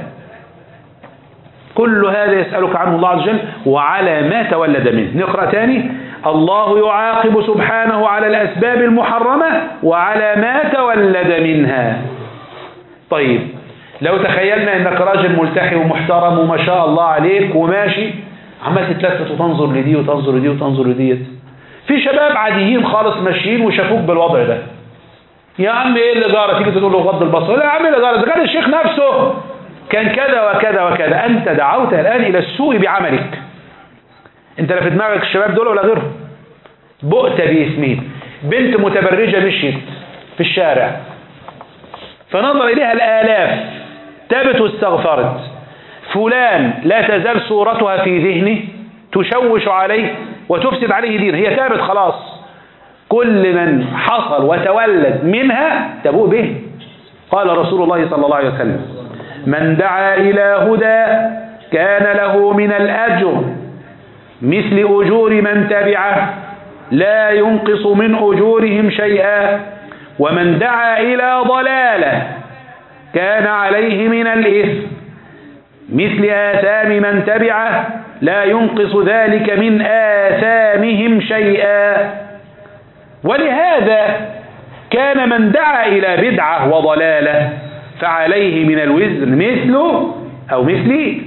كل هذا يسألك عنه الله عز وجل وعلى ما تولد منه نقرأ تاني الله يعاقب سبحانه على الأسباب المحرمة وعلى ما تولد منها طيب لو تخيلنا انك راجل ملتحي ومحترم وما شاء الله عليك وماشي عمال تتلفت وتنظر لدي وتنظر لدي وتنظر لديت في شباب عاديين خالص ماشيين وشافوك بالوضع ده يا عم ايه اللي جارة تيجي تقول له غض البصر لا يا عم اللي جارة ده كان الشيخ نفسه كان كذا وكذا وكذا انت دعوت الان الى السوء بعملك انت لا في دماغك الشباب دول ولا غيرهم بؤت باسمين بنت متبرجة مشيت في الشارع فنظر إليها الآلاف تابت واستغفرت فلان لا تزال صورتها في ذهنه تشوش عليه وتفسد عليه دينه هي تابت خلاص كل من حصل وتولد منها تبوء به قال رسول الله صلى الله عليه وسلم من دعا إلى هدى كان له من الأجر مثل أجور من تبعه لا ينقص من أجورهم شيئا ومن دعا إلى ضلالة كان عليه من الإثم مثل آثام من تبعه لا ينقص ذلك من آثامهم شيئا ولهذا كان من دعا إلى بدعة وضلالة فعليه من الوزر مثله أو مثلي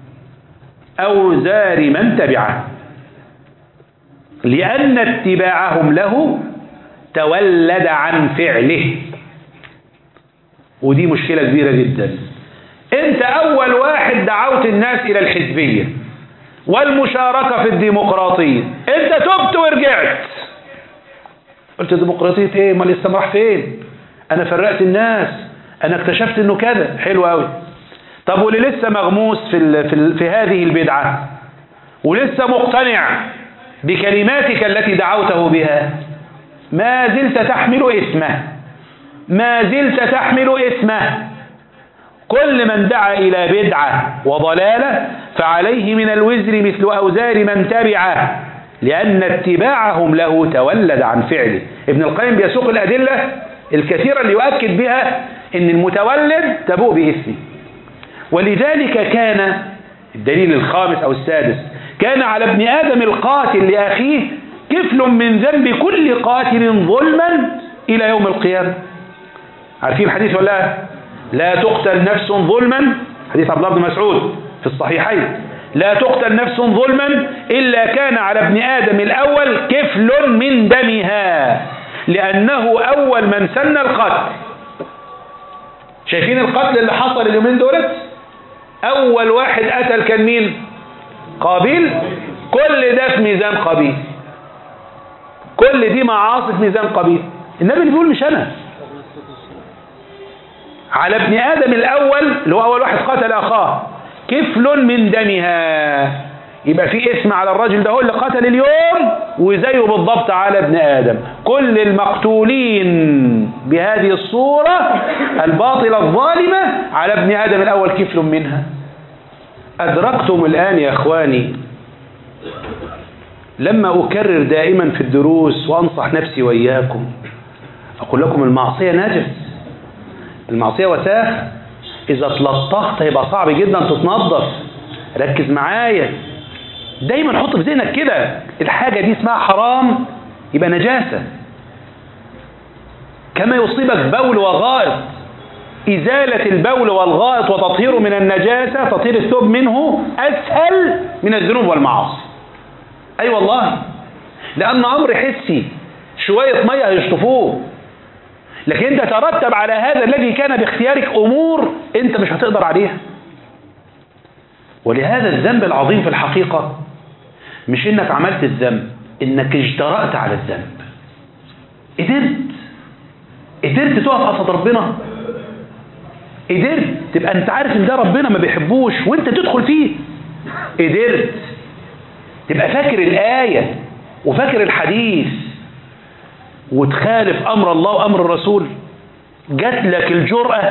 أوزار من تبعه لأن اتباعهم له تولد عن فعله ودي مشكلة كبيرة جدا انت اول واحد دعوت الناس الى الحزبية والمشاركة في الديمقراطية انت تبت ورجعت قلت ديمقراطية ايه ما لسه راح فين انا فرقت الناس انا اكتشفت انه كذا حلو قوي طب واللي لسه مغموس في, ال في, ال في هذه البدعة ولسه مقتنع بكلماتك التي دعوته بها ما زلت تحمل اسمه ما زلت تحمل اسمه كل من دعا إلى بدعة وضلالة فعليه من الوزر مثل أوزار من تبعه لأن اتباعهم له تولد عن فعله ابن القيم بيسوق الأدلة الكثيرة اللي يؤكد بها أن المتولد تبوء باسمه ولذلك كان الدليل الخامس أو السادس كان على ابن آدم القاتل لأخيه كفل من ذنب كل قاتل ظلما إلى يوم القيامة عارفين الحديث ولا لا تقتل نفس ظلما حديث عبد الله بن مسعود في الصحيحين لا تقتل نفس ظلما إلا كان على ابن آدم الأول كفل من دمها لأنه أول من سن القتل شايفين القتل اللي حصل اليومين دولت أول واحد قتل كان مين قابيل كل ده في ميزان قابيل كل دي معاصي في ميزان قابيل النبي اللي بيقول مش أنا على ابن آدم الأول اللي هو أول واحد قتل أخاه كفل من دمها يبقى في اسم على الرجل ده هو اللي قتل اليوم وزيه بالضبط على ابن آدم كل المقتولين بهذه الصورة الباطلة الظالمة على ابن آدم الأول كفل منها أدركتم الآن يا أخواني لما أكرر دائما في الدروس وأنصح نفسي وإياكم أقول لكم المعصية نجس المعصية وساخ إذا اتلطخت هيبقى صعب جدا تتنظف ركز معايا دايما حط في ذهنك كده الحاجة دي اسمها حرام يبقى نجاسة كما يصيبك بول وغائط إزالة البول والغائط وتطهيره من النجاسة تطهير الثوب منه أسهل من الذنوب والمعاصي أي أيوة والله لأن أمر حسي شوية مية هيشطفوه لكن انت ترتب على هذا الذي كان باختيارك امور انت مش هتقدر عليها ولهذا الذنب العظيم في الحقيقة مش انك عملت الذنب انك اجترأت على الذنب قدرت قدرت تقف قصد ربنا قدرت تبقى انت عارف ان ده ربنا ما بيحبوش وانت تدخل فيه قدرت تبقى فاكر الآية وفاكر الحديث وتخالف أمر الله وأمر الرسول جات لك الجرأة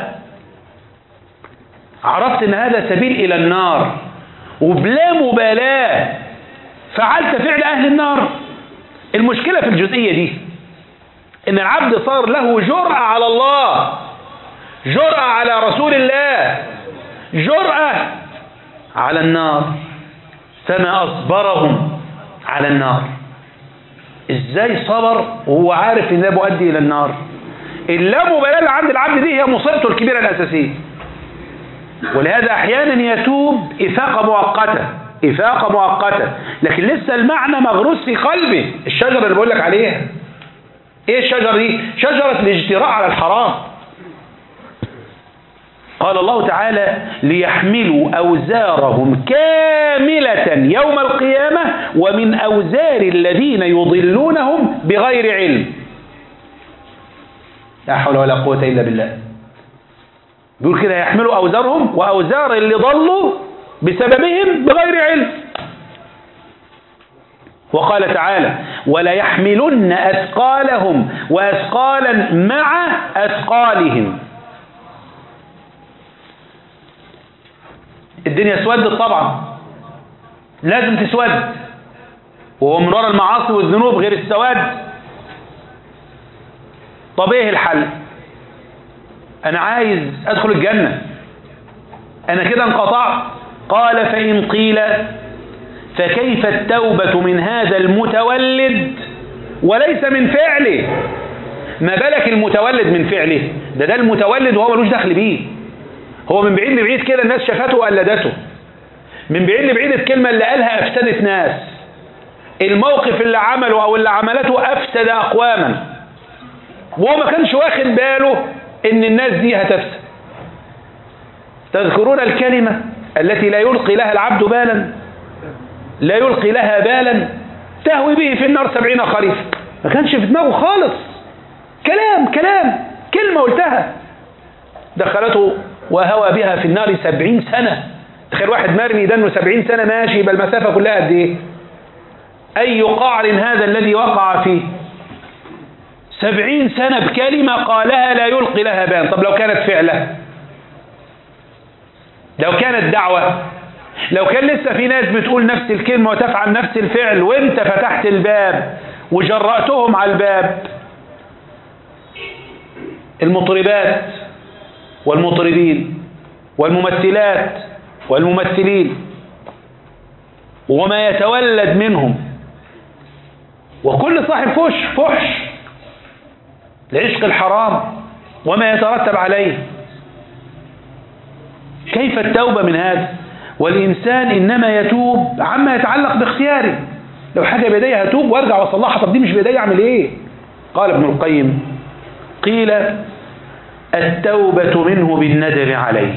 عرفت ان هذا سبيل الى النار وبلا مبالاة فعلت فعل اهل النار المشكلة في الجزئية دي ان العبد صار له جرأة على الله جرأة على رسول الله جرأة على النار فما أصبرهم على النار ازاي صبر وهو عارف ان ده مؤدي الى النار اللامبالاة اللي عند العبد دي هي مصيبته الكبيرة الأساسية ولهذا أحيانا يتوب إفاقة مؤقتة إفاقة مؤقتة لكن لسه المعنى مغروس في قلبه الشجرة اللي بقول لك عليها إيه الشجرة دي؟ شجرة الاجتراء على الحرام قال الله تعالى ليحملوا أوزارهم كاملة يوم القيامة ومن أوزار الذين يضلونهم بغير علم لا حول ولا قوة إلا بالله بيقول كده يحملوا أوزارهم وأوزار اللي ضلوا بسببهم بغير علم وقال تعالى ولا يحملن أثقالهم وأثقالا مع أثقالهم الدنيا اسودت طبعا لازم تسود وهو من وراء المعاصي والذنوب غير السواد طب ايه الحل انا عايز ادخل الجنة انا كده انقطعت قال فإن قيل فكيف التوبة من هذا المتولد وليس من فعله ما بالك المتولد من فعله ده ده المتولد وهو ملوش دخل بيه هو من بعيد لبعيد كده الناس شافته وقلدته من بعيد لبعيد الكلمة اللي قالها أفسدت ناس الموقف اللي عمله أو اللي عملته أفسد أقواما وهو ما كانش واخد باله إن الناس دي هتفسد تذكرون الكلمة التي لا يلقي لها العبد بالا لا يلقي لها بالا تهوي به في النار سبعين خريف ما كانش في دماغه خالص كلام كلام كلمة قلتها دخلته وهوى بها في النار سبعين سنة تخيل واحد مرمي دنه سبعين سنة ماشي يبقى المسافة كلها قد ايه أي قعر هذا الذي وقع فيه سبعين سنة بكلمة قالها لا يلقي لها بان طب لو كانت فعلة لو كانت دعوة لو كان لسه في ناس بتقول نفس الكلمة وتفعل نفس الفعل وانت فتحت الباب وجرأتهم على الباب المطربات والمطربين والممثلات والممثلين وما يتولد منهم وكل صاحب فش فحش لعشق الحرام وما يترتب عليه كيف التوبة من هذا والإنسان إنما يتوب عما يتعلق باختياره لو حاجة بيدي هتوب وارجع واصلحها طب دي مش بيدي اعمل ايه قال ابن القيم قيل التوبة منه بالندم عليه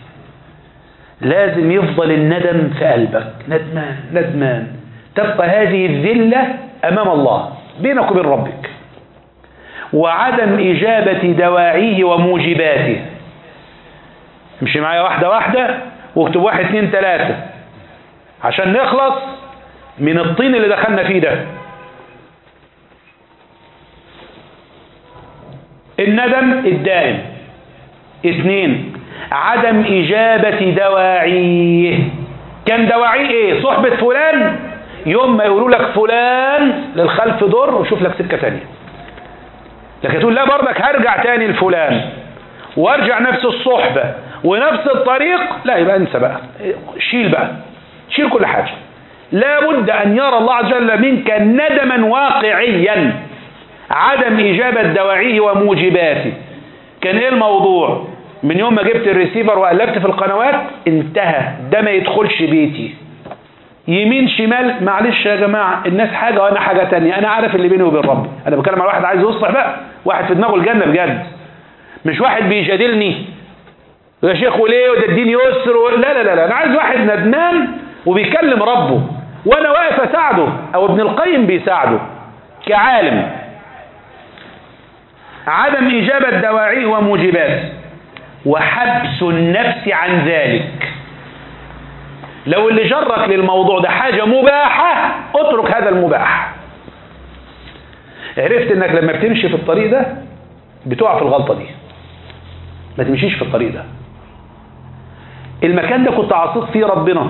لازم يفضل الندم في قلبك ندمان ندمان تبقى هذه الذلة أمام الله بينك وبين ربك وعدم إجابة دواعيه وموجباته امشي معايا واحدة واحدة واكتب واحد اتنين تلاتة عشان نخلص من الطين اللي دخلنا فيه ده الندم الدائم اثنين عدم إجابة دواعيه كان دواعيه ايه صحبة فلان يوم ما يقولوا لك فلان للخلف ضر وشوف لك سكة تانية لكن تقول لا برضك هرجع تاني لفلان وارجع نفس الصحبة ونفس الطريق لا يبقى انسى بقى شيل بقى شيل كل حاجة لا بد أن يرى الله عز وجل منك ندما واقعيا عدم إجابة دواعيه وموجباته كان إيه الموضوع من يوم ما جبت الريسيفر وقلبت في القنوات انتهى ده ما يدخلش بيتي يمين شمال معلش يا جماعة الناس حاجة وأنا حاجة تانية أنا عارف اللي بيني وبين ربي أنا بتكلم على واحد عايز يصلح بقى واحد في دماغه الجنة بجد مش واحد بيجادلني يا شيخ وليه وده الدين يسر و... لا لا لا لا أنا عايز واحد ندمان وبيكلم ربه وانا واقف اساعده او ابن القيم بيساعده كعالم عدم اجابة دواعيه وموجبات وحبس النفس عن ذلك لو اللي جرك للموضوع ده حاجة مباحة اترك هذا المباح عرفت انك لما بتمشي في الطريق ده بتقع في الغلطة دي ما تمشيش في الطريق ده المكان ده كنت عاصيت فيه ربنا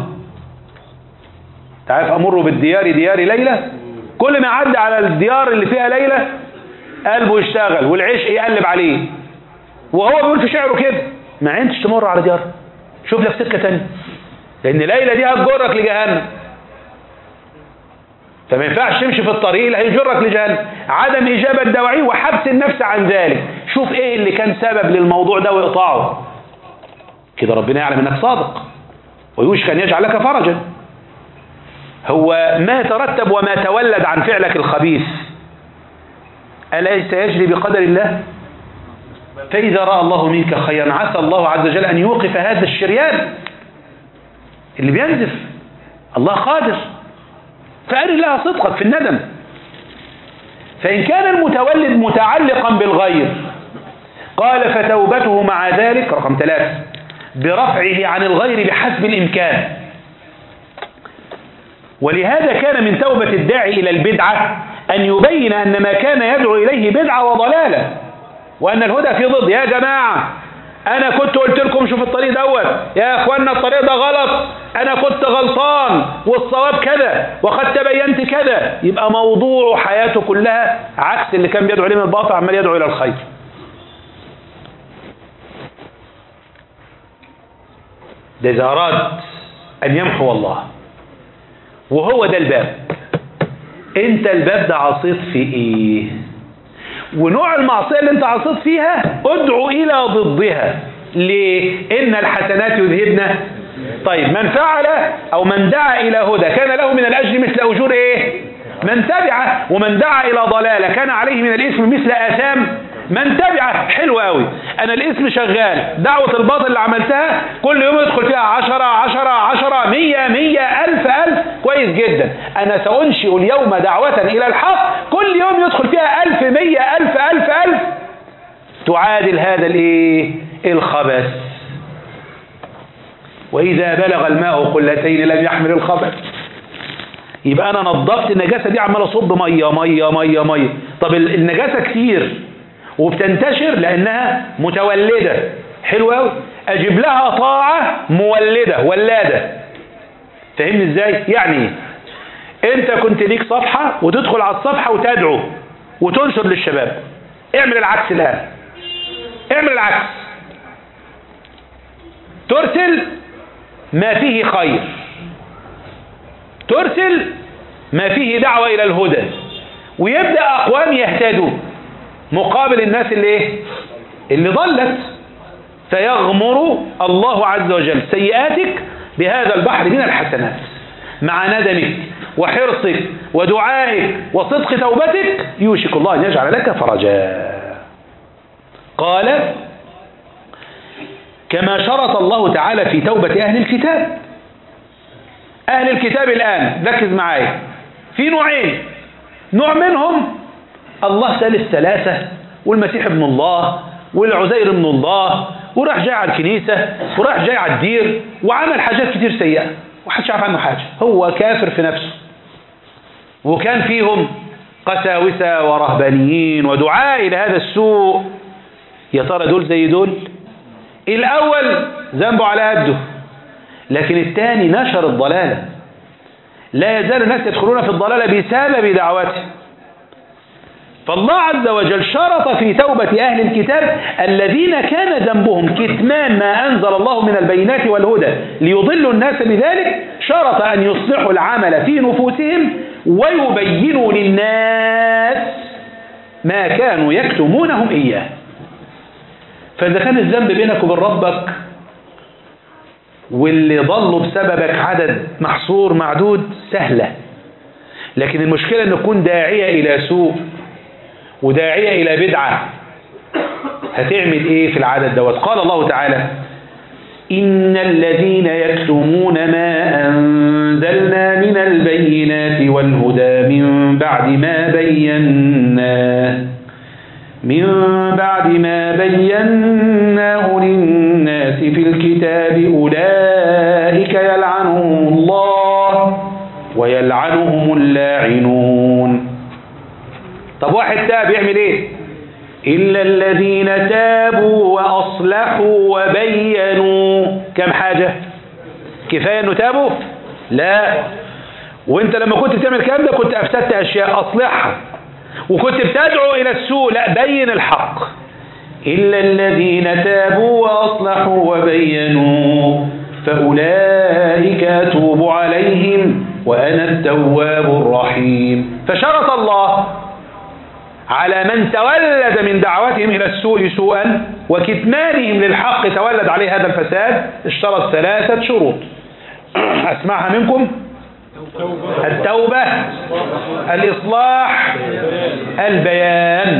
تعرف امر بالديار ديار ليلى كل ما عدى على الديار اللي فيها ليلى قلبه يشتغل والعشق يقلب عليه وهو بيقول في شعره كده ما عندش تمر على ديار شوف لك سكه ثانيه لان ليلى دي هتجرك لجهنم فما ينفعش تمشي في الطريق اللي هيجرك لجهنم عدم اجابه دواعيه وحبس النفس عن ذلك شوف ايه اللي كان سبب للموضوع ده واقطاعه كده ربنا يعلم انك صادق ويوشك ان يجعل لك فرجا هو ما يترتب وما تولد عن فعلك الخبيث أليس يجري بقدر الله فإذا رأى الله منك خيرا عسى الله عز وجل أن يوقف هذا الشريان اللي بينزف الله قادر فأري لها صدقك في الندم فإن كان المتولد متعلقا بالغير قال فتوبته مع ذلك رقم ثلاثة برفعه عن الغير بحسب الإمكان ولهذا كان من توبة الداعي إلى البدعة أن يبين أن ما كان يدعو إليه بدعة وضلالة وأن الهدى في ضد يا جماعة أنا كنت قلت لكم شوف الطريق دوت يا أخوانا الطريق ده غلط أنا كنت غلطان والصواب كذا وقد تبينت كذا يبقى موضوع حياته كلها عكس اللي كان بيدعو إليه من الباطل عمال يدعو إلى الخير ده إذا أراد أن يمحو الله وهو ده الباب انت الباب ده عصيت في ايه ونوع المعصية اللي انت عصيت فيها ادعو الى ضدها ليه ان الحسنات يذهبن طيب من فعل او من دعا الى هدى كان له من الاجر مثل اجور ايه من تبعه ومن دعا الى ضلالة كان عليه من الاسم مثل اثام من تبعه حلو قوي انا الاسم شغال دعوة الباطل اللي عملتها كل يوم يدخل فيها عشرة عشرة عشرة مية مية الف الف كويس جدا انا سانشئ اليوم دعوة الى الحق كل يوم يدخل فيها الف مية الف الف الف تعادل هذا الايه الخبث واذا بلغ الماء قلتين لم يحمل الخبث يبقى انا نظفت النجاسة دي عمال اصب مية مية مية مية طب النجاسة كتير وبتنتشر لأنها متولدة حلوة قوي أجيب لها طاعة مولدة ولادة فهمني إزاي؟ يعني أنت كنت ليك صفحة وتدخل على الصفحة وتدعو وتنشر للشباب اعمل العكس الآن اعمل العكس ترسل ما فيه خير ترسل ما فيه دعوة إلى الهدى ويبدأ أقوام يهتدوا مقابل الناس اللي ايه اللي ضلت فيغمر الله عز وجل سيئاتك بهذا البحر من الحسنات مع ندمك وحرصك ودعائك وصدق توبتك يوشك الله أن يجعل لك فرجا قال كما شرط الله تعالى في توبة أهل الكتاب أهل الكتاب الآن ركز معايا في نوعين نوع منهم الله ثالث ثلاثة والمسيح ابن الله والعزير ابن الله وراح جاي على الكنيسة وراح جاي على الدير وعمل حاجات كتير سيئة وحدش عارف عنه حاجة هو كافر في نفسه وكان فيهم قساوسة ورهبانيين ودعاء إلى هذا السوء يا ترى دول زي دول الأول ذنبه على قده لكن الثاني نشر الضلالة لا يزال الناس يدخلون في الضلالة بسبب دعوته فالله عز وجل شرط في توبة أهل الكتاب الذين كان ذنبهم كتمان ما أنزل الله من البينات والهدى ليضلوا الناس بذلك شرط أن يصلحوا العمل في نفوسهم ويبينوا للناس ما كانوا يكتمونهم إياه فإذا كان الذنب بينك وبين ربك واللي ضلوا بسببك عدد محصور معدود سهلة لكن المشكلة أن يكون داعية إلى سوء وداعية إلى بدعة هتعمل إيه في العدد دوت قال الله تعالى إن الذين يكتمون ما أنزلنا من البينات والهدى من بعد ما بيناه من بعد ما بيناه للناس في الكتاب أولئك يلعنهم الله ويلعنهم اللاعنون طب واحد تاب يعمل ايه إلا الذين تابوا وأصلحوا وبينوا كم حاجة كفاية أنه تابوا لا وانت لما كنت بتعمل الكلام ده كنت أفسدت أشياء أصلحها وكنت بتدعو إلى السوء لا بين الحق إلا الذين تابوا وأصلحوا وبينوا فأولئك أتوب عليهم وأنا التواب الرحيم فشرط الله على من تولد من دعوتهم إلى السوء سوءا وكتمانهم للحق تولد عليه هذا الفساد اشترط ثلاثة شروط أسمعها منكم التوبة الإصلاح البيان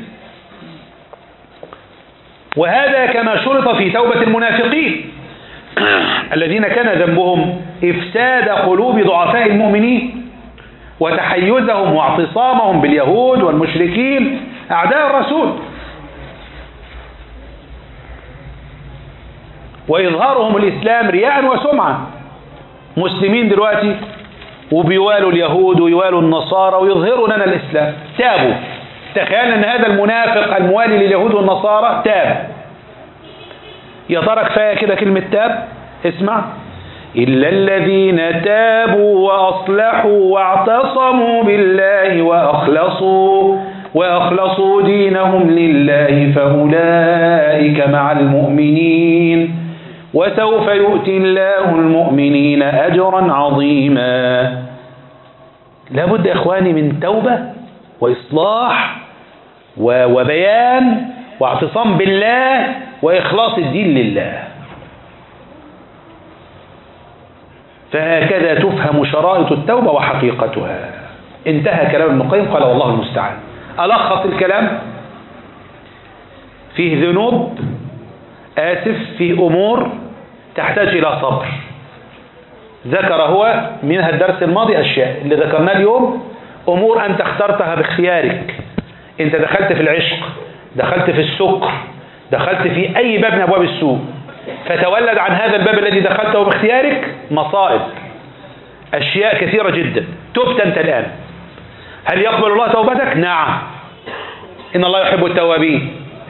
وهذا كما شرط في توبة المنافقين الذين كان ذنبهم إفساد قلوب ضعفاء المؤمنين وتحيزهم واعتصامهم باليهود والمشركين أعداء الرسول وإظهارهم الإسلام رياء وسمعة مسلمين دلوقتي وبيوالوا اليهود ويوالوا النصارى ويظهروا لنا الإسلام تابوا تخيل أن هذا المنافق الموالي لليهود والنصارى تاب يا ترى كفاية كده كلمة تاب اسمع إلا الذين تابوا وأصلحوا واعتصموا بالله وأخلصوا وأخلصوا دينهم لله فأولئك مع المؤمنين وسوف يؤتي الله المؤمنين أجرا عظيما لابد إخواني من توبة وإصلاح وبيان واعتصام بالله وإخلاص الدين لله فهكذا تفهم شرائط التوبة وحقيقتها انتهى كلام ابن القيم قال والله المستعان ألخص الكلام فيه ذنوب آسف فيه أمور تحتاج إلى صبر ذكر هو منها الدرس الماضي أشياء اللي ذكرناه اليوم أمور أنت اخترتها باختيارك أنت دخلت في العشق دخلت في السكر دخلت في أي باب من أبواب السوء فتولد عن هذا الباب الذي دخلته باختيارك مصائب أشياء كثيرة جدا تبت أنت الآن هل يقبل الله توبتك؟ نعم إن الله يحب التوابين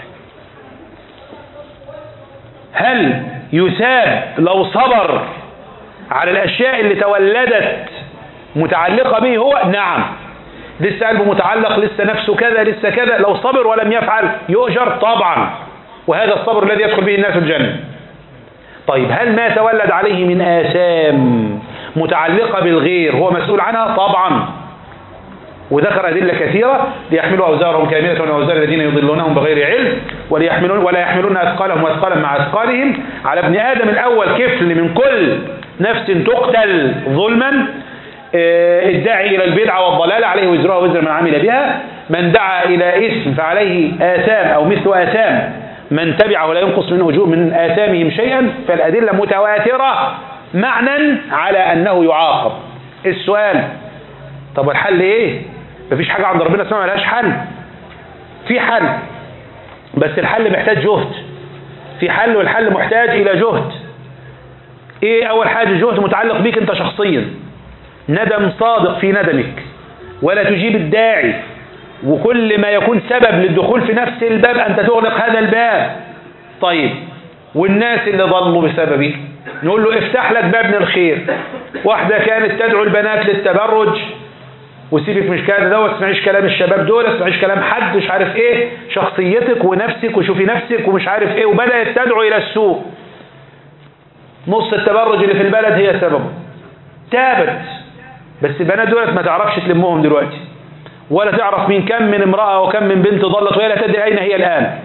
هل يثاب لو صبر على الأشياء اللي تولدت متعلقة به هو؟ نعم لسه قلبه متعلق لسه نفسه كذا لسه كذا لو صبر ولم يفعل يؤجر طبعا وهذا الصبر الذي يدخل به الناس الجنة طيب هل ما تولد عليه من آثام متعلقة بالغير هو مسؤول عنها طبعا وذكر أدلة كثيرة ليحملوا أوزارهم كاملة وأوزار الذين يضلونهم بغير علم وليحملون ولا يحملون أثقالهم وأثقالا مع أثقالهم على ابن آدم الأول كفل من كل نفس تقتل ظلما الداعي إلى البدعة والضلالة عليه وزرها وزر من عمل بها من دعا إلى اسم فعليه آثام أو مثل آثام من تبعه لا ينقص من أجور من آثامهم شيئا فالأدلة متواترة معنى على أنه يعاقب السؤال طب الحل إيه مفيش حاجة عند ربنا اسمها ملهاش حل في حل بس الحل محتاج جهد في حل والحل محتاج إلى جهد إيه أول حاجة جهد متعلق بيك أنت شخصيا ندم صادق في ندمك ولا تجيب الداعي وكل ما يكون سبب للدخول في نفس الباب أنت تغلق هذا الباب طيب والناس اللي ضلوا بسببه نقول له افتح لك باب من الخير واحدة كانت تدعو البنات للتبرج وسيبك مش كده ده واسمعيش كلام الشباب دول اسمعيش كلام حد مش عارف ايه شخصيتك ونفسك وشوفي نفسك ومش عارف ايه وبدأت تدعو الى السوء نص التبرج اللي في البلد هي سببه تابت بس البنات دولت ما تعرفش تلمهم دلوقتي ولا تعرف من كم من امرأة وكم من بنت ضلت وهي لا تدري أين هي الآن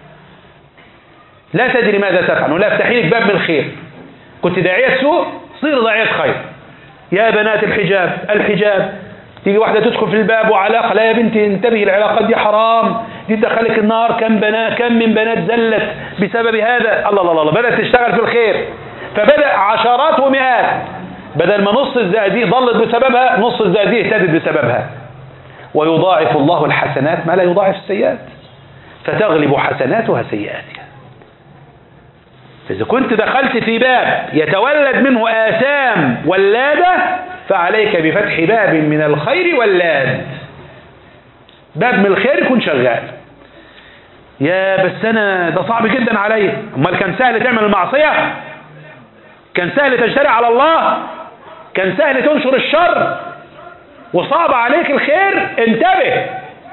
لا تدري ماذا تفعل ولا افتحي لك باب من الخير كنت داعية سوء صير داعية خير يا بنات الحجاب الحجاب تيجي واحدة تدخل في الباب وعلاقة لا يا بنتي انتبهي العلاقات دي حرام دي تدخلك النار كم بنات كم من بنات زلت بسبب هذا الله الله الله بدأت تشتغل في الخير فبدأ عشرات ومئات بدل ما نص الزقازيق ضلت بسببها نص الزقازيق اهتدت بسببها ويضاعف الله الحسنات ما لا يضاعف السيئات فتغلب حسناتها سيئاتها فإذا كنت دخلت في باب يتولد منه آثام ولادة فعليك بفتح باب من الخير ولاد باب من الخير يكون شغال يا بس أنا ده صعب جدا عليا أمال كان سهل تعمل المعصية كان سهل تجتري على الله كان سهل تنشر الشر وصعب عليك الخير انتبه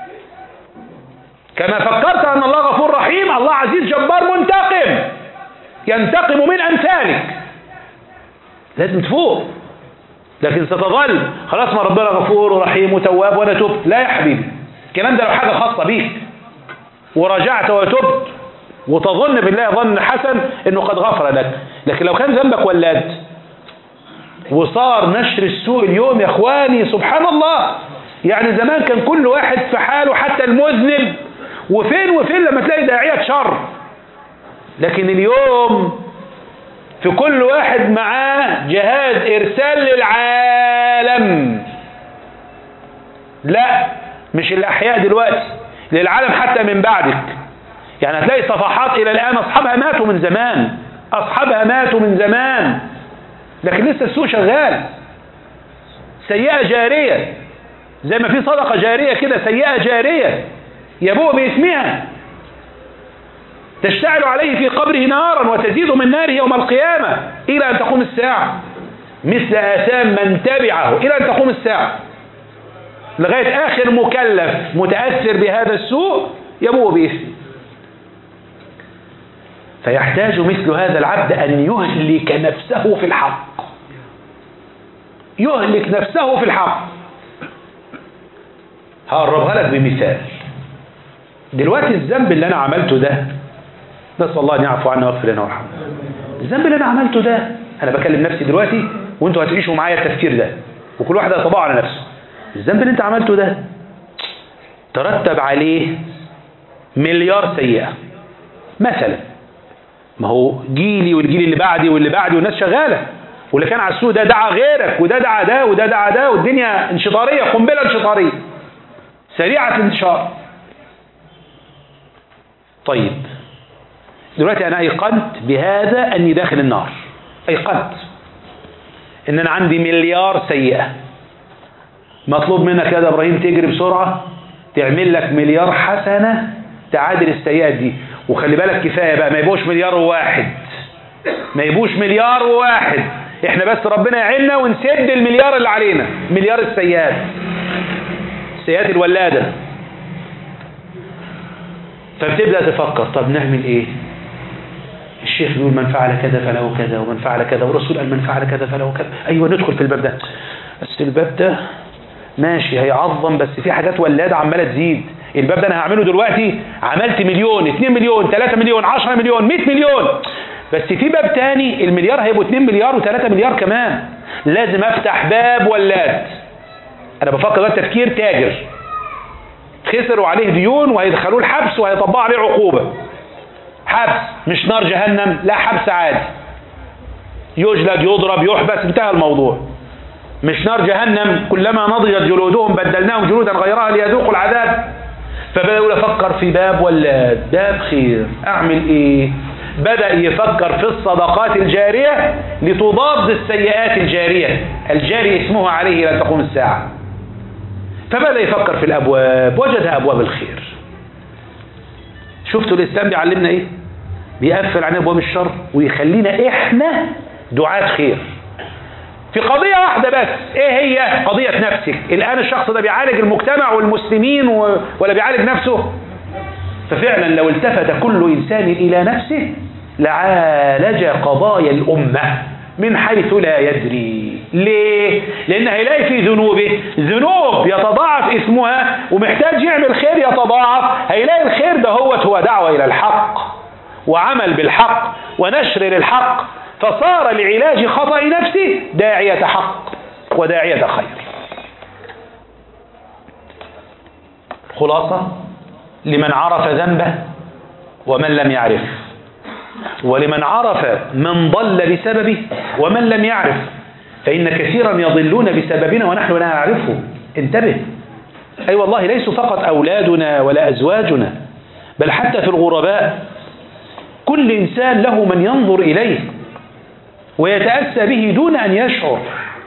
كما فكرت أن الله غفور رحيم الله عزيز جبار منتقم ينتقم من أمثالك لازم تفوق لكن ستظل خلاص ما ربنا غفور ورحيم وتواب وانا تبت لا يا حبيبي الكلام ده لو حاجة خاصة بيك ورجعت وتبت وتظن بالله ظن حسن انه قد غفر لك لكن لو كان ذنبك ولاد وصار نشر السوء اليوم يا اخواني سبحان الله يعني زمان كان كل واحد في حاله حتى المذنب وفين وفين لما تلاقي داعية شر لكن اليوم في كل واحد معاه جهاز ارسال للعالم لا مش الاحياء دلوقتي للعالم حتى من بعدك يعني هتلاقي صفحات الى الان اصحابها ماتوا من زمان اصحابها ماتوا من زمان لكن لسه السوق شغال سيئة جارية زي ما في صدقة جارية كده سيئة جارية يبوء باسمها تشتعل عليه في قبره نارا وتزيد من ناره يوم القيامة إلى أن تقوم الساعة مثل آثام من تبعه إلى أن تقوم الساعة لغاية آخر مكلف متأثر بهذا السوء يبوء باسمه فيحتاج مثل هذا العبد أن يهلك نفسه في الحق يهلك نفسه في الحق هقربها لك بمثال دلوقتي الذنب اللي أنا عملته ده نسأل الله أن يعفو عنا ويغفر لنا ويرحمنا الذنب اللي أنا عملته ده أنا بكلم نفسي دلوقتي وأنتوا هتعيشوا معايا التفكير ده وكل واحد هيطبقه على نفسه الذنب اللي أنت عملته ده ترتب عليه مليار سيئة مثلا ما هو جيلي والجيل اللي بعدي واللي بعدي والناس شغالة واللي كان على السوق ده دعا غيرك وده دعا ده وده دعا ده والدنيا انشطارية قنبلة انشطارية سريعة الانتشار طيب دلوقتي أنا أيقنت بهذا أني داخل النار أيقنت إن أنا عندي مليار سيئة مطلوب منك يا إبراهيم تجري بسرعة تعمل لك مليار حسنة تعادل السيئات دي وخلي بالك كفاية بقى ما يبقوش مليار وواحد ما يبقوش مليار وواحد احنا بس ربنا يعيننا ونسد المليار اللي علينا مليار السيئات السيئات الولادة فبتبدأ تفكر طب نعمل ايه الشيخ بيقول من فعل كذا فله كذا ومن فعل كذا والرسول قال من فعل كذا فله كذا ايوه ندخل في الباب ده بس الباب ده ماشي هيعظم بس في حاجات ولادة عمالة تزيد الباب ده انا هعمله دلوقتي عملت مليون 2 مليون 3 مليون 10 مليون 100 مليون بس في باب تاني المليار هيبقوا 2 مليار و3 مليار كمان لازم افتح باب ولاد انا بفكر ده تفكير تاجر خسر وعليه ديون وهيدخلوه الحبس وهيطبقوا عليه عقوبة حبس مش نار جهنم لا حبس عادي يجلد يضرب يحبس انتهى الموضوع مش نار جهنم كلما نضجت جلودهم بدلناهم جلودا غيرها ليذوقوا العذاب فبدأ يقول أفكر في باب ولاد باب خير أعمل إيه بدأ يفكر في الصدقات الجارية لتضاد السيئات الجارية الجاري اسمه عليه إلى تقوم الساعة فبدأ يفكر في الأبواب وجدها أبواب الخير شفتوا الإسلام بيعلمنا إيه بيقفل عن أبواب الشر ويخلينا إحنا دعاة خير في قضية واحدة بس ايه هي قضية نفسك الآن الشخص ده بيعالج المجتمع والمسلمين و... ولا بيعالج نفسه ففعلا لو التفت كل إنسان إلى نفسه لعالج قضايا الأمة من حيث لا يدري ليه؟ لأن هيلاقي في ذنوبه ذنوب يتضاعف اسمها ومحتاج يعمل خير يتضاعف هيلاقي الخير ده هو هو دعوة إلى الحق وعمل بالحق ونشر للحق فصار لعلاج خطأ نفسه داعية حق وداعية خير خلاصة لمن عرف ذنبه ومن لم يعرف ولمن عرف من ضل بسببه ومن لم يعرف فإن كثيرا يضلون بسببنا ونحن لا نعرفه انتبه أي أيوة والله ليسوا فقط أولادنا ولا أزواجنا بل حتى في الغرباء كل إنسان له من ينظر إليه ويتأسى به دون أن يشعر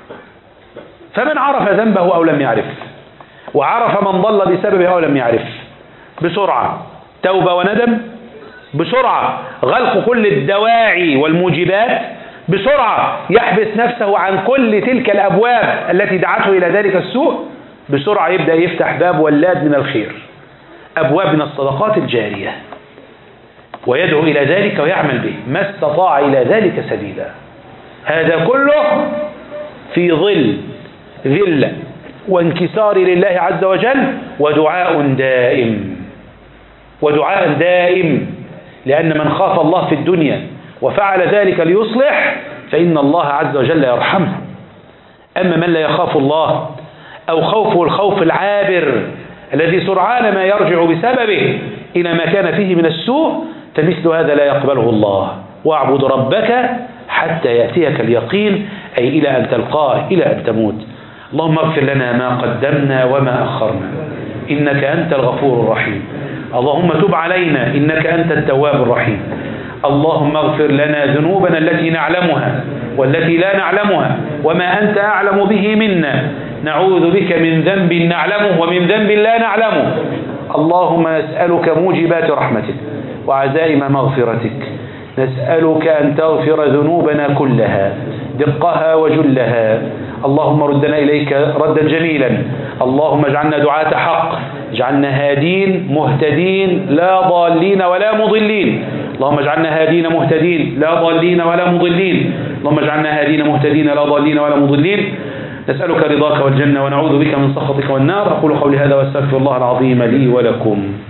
فمن عرف ذنبه أو لم يعرف وعرف من ضل بسببه أو لم يعرف بسرعة توبة وندم بسرعة غلق كل الدواعي والموجبات بسرعة يحبس نفسه عن كل تلك الأبواب التي دعته إلى ذلك السوء بسرعة يبدأ يفتح باب ولاد من الخير أبواب من الصدقات الجارية ويدعو إلى ذلك ويعمل به ما استطاع إلى ذلك سبيلا هذا كله في ظل ذلة وانكسار لله عز وجل ودعاء دائم ودعاء دائم لأن من خاف الله في الدنيا وفعل ذلك ليصلح فإن الله عز وجل يرحمه أما من لا يخاف الله أو خوفه الخوف العابر الذي سرعان ما يرجع بسببه إلى ما كان فيه من السوء فمثل هذا لا يقبله الله واعبد ربك حتى يأتيك اليقين أي إلى أن تلقاه إلى أن تموت اللهم اغفر لنا ما قدمنا وما أخرنا إنك أنت الغفور الرحيم اللهم تب علينا إنك أنت التواب الرحيم اللهم اغفر لنا ذنوبنا التي نعلمها والتي لا نعلمها وما أنت أعلم به منا نعوذ بك من ذنب نعلمه ومن ذنب لا نعلمه اللهم نسألك موجبات رحمتك وعزائم مغفرتك نسألك أن تغفر ذنوبنا كلها دقها وجلها اللهم ردنا إليك ردا جميلا اللهم اجعلنا دعاة حق اجعلنا هادين مهتدين لا ضالين ولا مضلين اللهم اجعلنا هادين مهتدين لا ضالين ولا مضلين اللهم اجعلنا هادين مهتدين لا ضالين ولا مضلين نسألك رضاك والجنة ونعوذ بك من سخطك والنار أقول قولي هذا واستغفر الله العظيم لي ولكم